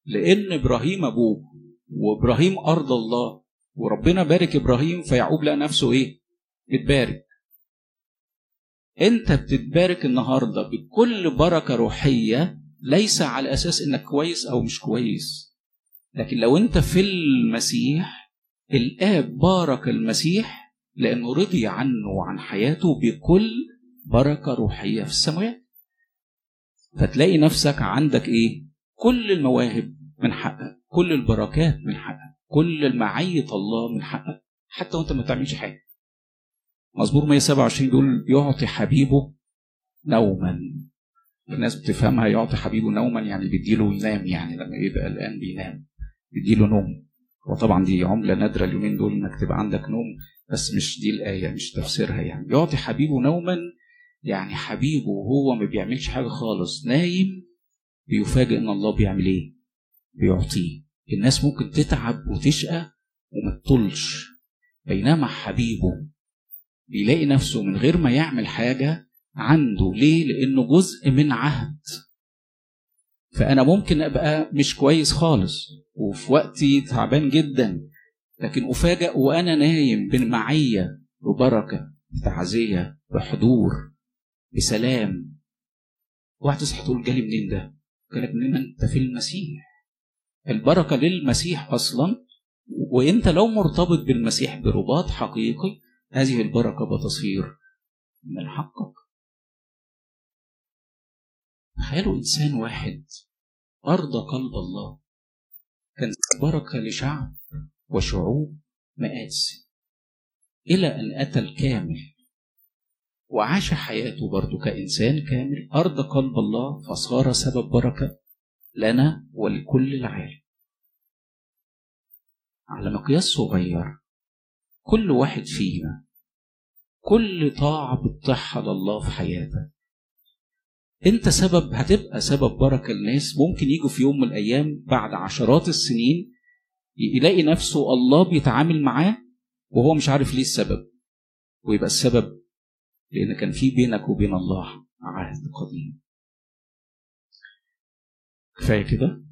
لان ابراهيم ابوه وابراهيم ارض الله وربنا بارك ابراهيم فيعقوب لقى نفسه ايه متبارك انت بتتبارك النهارده بكل بركه روحيه ليس على اساس انك كويس او مش كويس لكن لو انت في المسيح الاب بارك المسيح لانه رضي عنه وعن حياته بكل بركه روحيه في السماوات فتلاقي نفسك عندك ايه كل المواهب من حقك كل البركات من حقك كل المعية الله من حقك حتى وانت ما تعملش حاجه مزمور 127 بيقول يعطي حبيبه نوما الناس بتفهمها يعطي حبيبه نوما يعني بيديله ينام يعني لما يبقى الان بينام بيديله نوم وطبعا دي عملة نادرة اليومين دول انك تبقى عندك نوم بس مش دي الآية مش تفسيرها يعني يعطي حبيبه نوما يعني حبيبه وهو ما بيعملش حاجة خالص نايم بيفاجئ ان الله بيعمل ايه بيعطيه الناس ممكن تتعب وتشقى وما تطلش بينما حبيبه بيلاقي نفسه من غير ما يعمل حاجة عنده ليه لأنه جزء من عهد فأنا ممكن أبقى مش كويس خالص وفي وقتي تعبان جدا لكن أفاجأ وأنا نايم بمعية ببركة بتعزية بحضور بسلام واحد تصحى تقول جالي منين ده؟ جالك منين انت في المسيح البركة للمسيح أصلا وانت لو مرتبط بالمسيح برباط حقيقي هذه البركة بتصير من حقك تخيلوا إنسان واحد أرضى قلب الله كان بركة لشعب وشعوب مئات إلى أن أتى الكامل وعاش حياته برضه كإنسان كامل أرضى قلب الله فصار سبب بركة لنا ولكل العالم على مقياس صغير كل واحد فينا كل طاعة بتطيعها لله في حياتك انت سبب هتبقى سبب بركة للناس ممكن يجوا في يوم من الأيام بعد عشرات السنين يلاقي نفسه الله بيتعامل معاه وهو مش عارف ليه السبب ويبقى السبب لأن كان في بينك وبين الله عهد قديم كفاية كده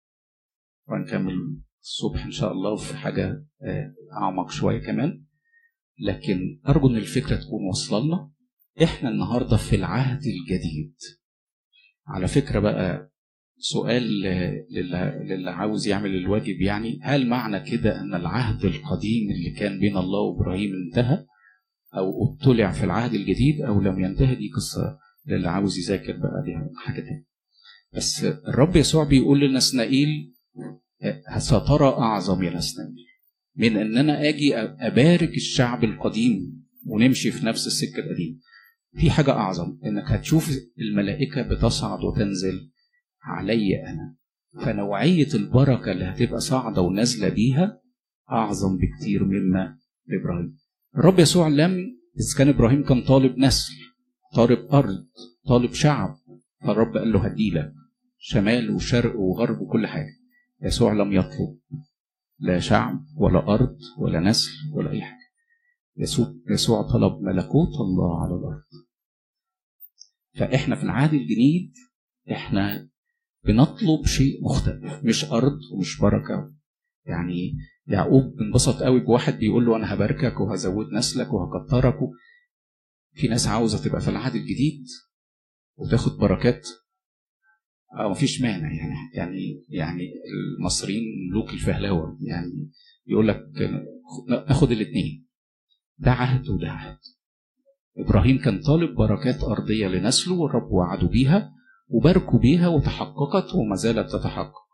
وهنكمل الصبح إن شاء الله في حاجة أعمق شوية كمان لكن أرجو إن الفكرة تكون واصلة لنا إحنا النهاردة في العهد الجديد على فكرة بقى سؤال للي عاوز يعمل الواجب يعني هل معنى كده أن العهد القديم اللي كان بين الله وإبراهيم انتهى أو ابتلع في العهد الجديد أو لم ينتهي دي قصة للي عاوز يذاكر بقى دي حاجة تانية بس الرب يسوع بيقول لنسنائيل سترى أعظم يا نسنائيل من أن أنا أجي أبارك الشعب القديم ونمشي في نفس السكة القديمة في حاجة أعظم إنك هتشوف الملائكة بتصعد وتنزل علي أنا فنوعية البركة اللي هتبقى صاعدة ونازلة بيها أعظم بكتير مما لإبراهيم الرب يسوع لم إذا كان إبراهيم كان طالب نسل طالب أرض طالب شعب فالرب قال له هديلك شمال وشرق وغرب وكل حاجة يسوع لم يطلب لا شعب ولا أرض ولا نسل ولا أي حاجة يسوع, يسوع طلب ملكوت الله على الأرض فإحنا في العهد الجديد إحنا بنطلب شيء مختلف مش أرض ومش بركة يعني يعقوب انبسط قوي بواحد بيقول له أنا هباركك وهزود نسلك وهكترك في ناس عاوزة تبقى في العهد الجديد وتاخد بركات أو مفيش مانع يعني يعني يعني المصريين ملوك الفهلوة يعني يقول لك ناخد الاثنين ده عهد وده عهد إبراهيم كان طالب بركات أرضية لنسله والرب وعده بيها وباركوا بيها وتحققت وما زالت تتحقق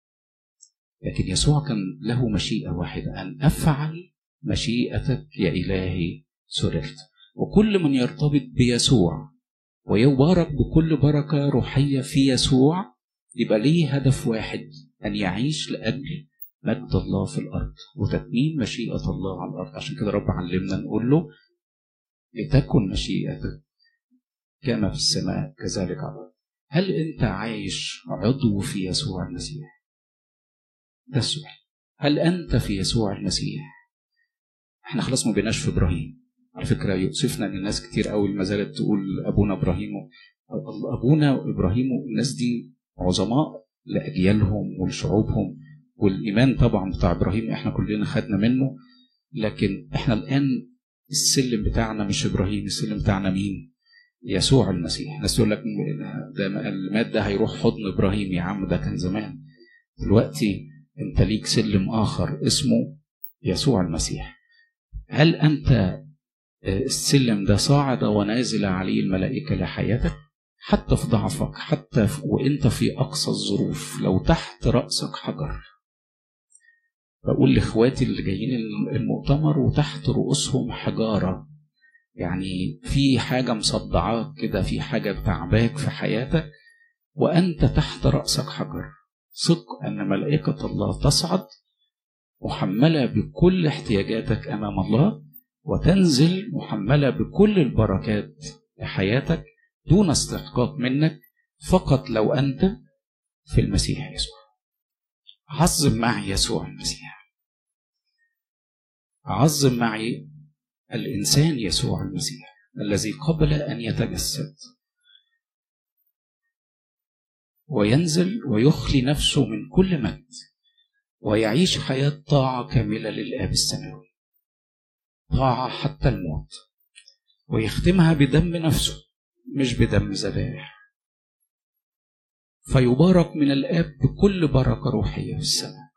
لكن يسوع كان له مشيئة واحدة أن أفعل مشيئتك يا إلهي سررت وكل من يرتبط بيسوع ويبارك بكل بركة روحية في يسوع يبقى ليه هدف واحد أن يعيش لأجل مجد الله في الأرض وتتميم مشيئة الله على الأرض عشان كده رب علمنا نقول له لتكن مشيئتك كما في السماء كذلك على الأرض هل أنت عايش عضو في يسوع المسيح؟ ده السؤال هل أنت في يسوع المسيح؟ احنا خلاص ما بقيناش في إبراهيم على فكرة يؤسفنا إن الناس كتير قوي ما زالت تقول أبونا إبراهيم أبونا إبراهيم الناس دي عظماء لأجيالهم ولشعوبهم والإيمان طبعا بتاع إبراهيم إحنا كلنا خدنا منه لكن إحنا الآن السلم بتاعنا مش إبراهيم السلم بتاعنا مين؟ يسوع المسيح الناس تقول لك ده المات ده هيروح حضن إبراهيم يا عم ده كان زمان دلوقتي أنت ليك سلم آخر اسمه يسوع المسيح هل أنت السلم ده صاعد ونازل عليه الملائكة لحياتك حتى في ضعفك حتى في وانت في اقصى الظروف لو تحت راسك حجر بقول لاخواتي اللي جايين المؤتمر وتحت رؤوسهم حجاره يعني في حاجه مصدعاك كده في حاجه تعباك في حياتك وانت تحت راسك حجر ثق ان ملائكه الله تصعد محمله بكل احتياجاتك امام الله وتنزل محمله بكل البركات لحياتك دون استحقاق منك فقط لو انت في المسيح يسوع عظم معي يسوع المسيح عظم معي الانسان يسوع المسيح الذي قبل ان يتجسد وينزل ويخلي نفسه من كل مجد ويعيش حياه طاعه كامله للاب السماوي طاعه حتى الموت ويختمها بدم نفسه مش بدم ذبائح فيبارك من الآب بكل بركة روحية في السماء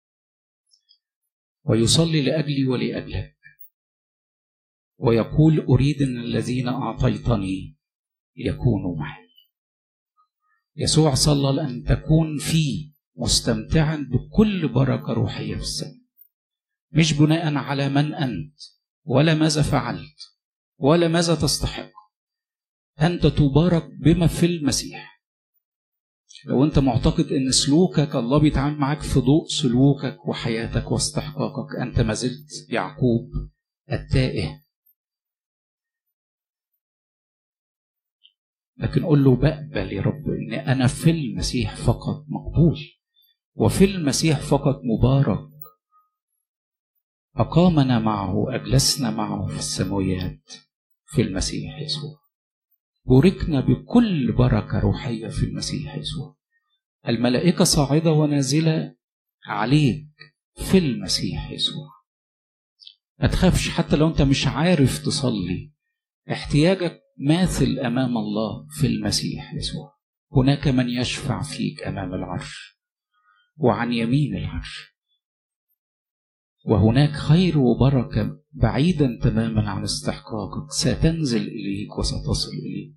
ويصلي لأجلي ولأجلك ويقول أريد أن الذين أعطيتني يكونوا معي يسوع صلى لأن تكون فيه مستمتعا بكل بركة روحية في السماء مش بناء على من أنت ولا ماذا فعلت ولا ماذا تستحق أنت تبارك بما في المسيح لو أنت معتقد أن سلوكك الله بيتعامل معاك في ضوء سلوكك وحياتك واستحقاقك أنت ما زلت يعقوب التائه لكن قل له بقبل يا رب أن أنا في المسيح فقط مقبول وفي المسيح فقط مبارك أقامنا معه أجلسنا معه في السماويات في المسيح يسوع بوركنا بكل بركة روحية في المسيح يسوع الملائكة صاعدة ونازلة عليك في المسيح يسوع ما تخافش حتى لو انت مش عارف تصلي احتياجك ماثل امام الله في المسيح يسوع هناك من يشفع فيك امام العرش وعن يمين العرش وهناك خير وبركه بعيدا تماما عن استحقاقك ستنزل اليك وستصل اليك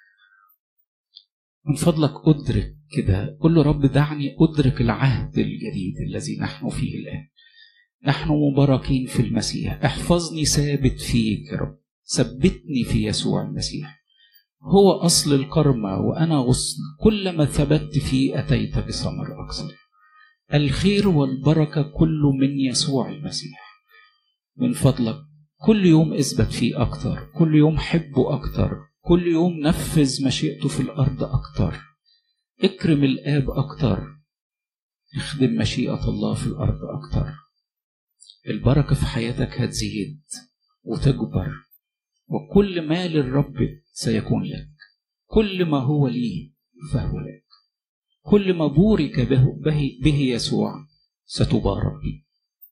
من فضلك ادرك كده قل له رب دعني ادرك العهد الجديد الذي نحن فيه الان نحن مباركين في المسيح احفظني ثابت فيك يا رب ثبتني في يسوع المسيح هو اصل الكرمة وانا غصن كلما ثبت فيه اتيت بثمر اكثر الخير والبركه كله من يسوع المسيح من فضلك كل يوم اثبت فيه اكتر كل يوم حبه اكتر كل يوم نفذ مشيئته في الارض اكتر اكرم الاب اكتر اخدم مشيئه الله في الارض اكتر البركه في حياتك هتزيد وتكبر وكل ما للرب سيكون لك كل ما هو لي فهو لك كل ما بورك به, به, به يسوع ستبارك به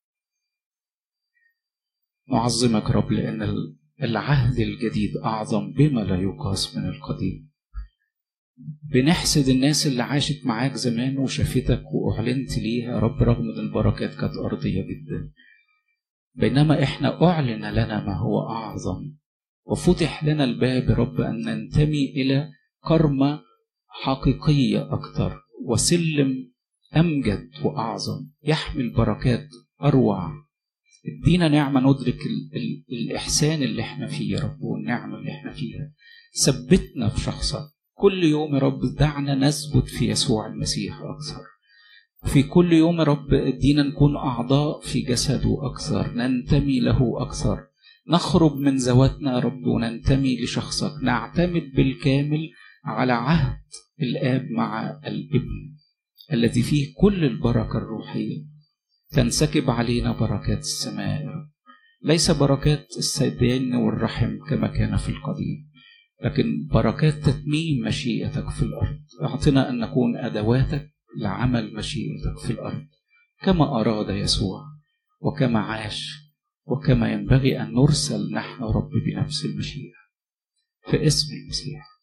نعظمك رب لأن العهد الجديد أعظم بما لا يقاس من القديم بنحسد الناس اللي عاشت معاك زمان وشافتك وأعلنت ليها رب رغم ان البركات كانت أرضية جدا بينما احنا أعلن لنا ما هو أعظم وفتح لنا الباب رب أن ننتمي إلى كرمة حقيقية أكثر وسلم أمجد وأعظم يحمل بركات أروع ادينا نعمة ندرك ال ال الإحسان اللي احنا فيه يا رب والنعمة اللي احنا فيها ثبتنا في شخصك كل يوم يا رب دعنا نثبت في يسوع المسيح أكثر في كل يوم يا رب ادينا نكون أعضاء في جسده أكثر ننتمي له أكثر نخرج من ذواتنا يا رب وننتمي لشخصك نعتمد بالكامل على عهد الآب مع الابن الذي فيه كل البركة الروحية تنسكب علينا بركات السماء ليس بركات السيدان والرحم كما كان في القديم لكن بركات تتميم مشيئتك في الأرض أعطنا أن نكون أدواتك لعمل مشيئتك في الأرض كما أراد يسوع وكما عاش وكما ينبغي أن نرسل نحن رب بنفس المشيئة في اسم المسيح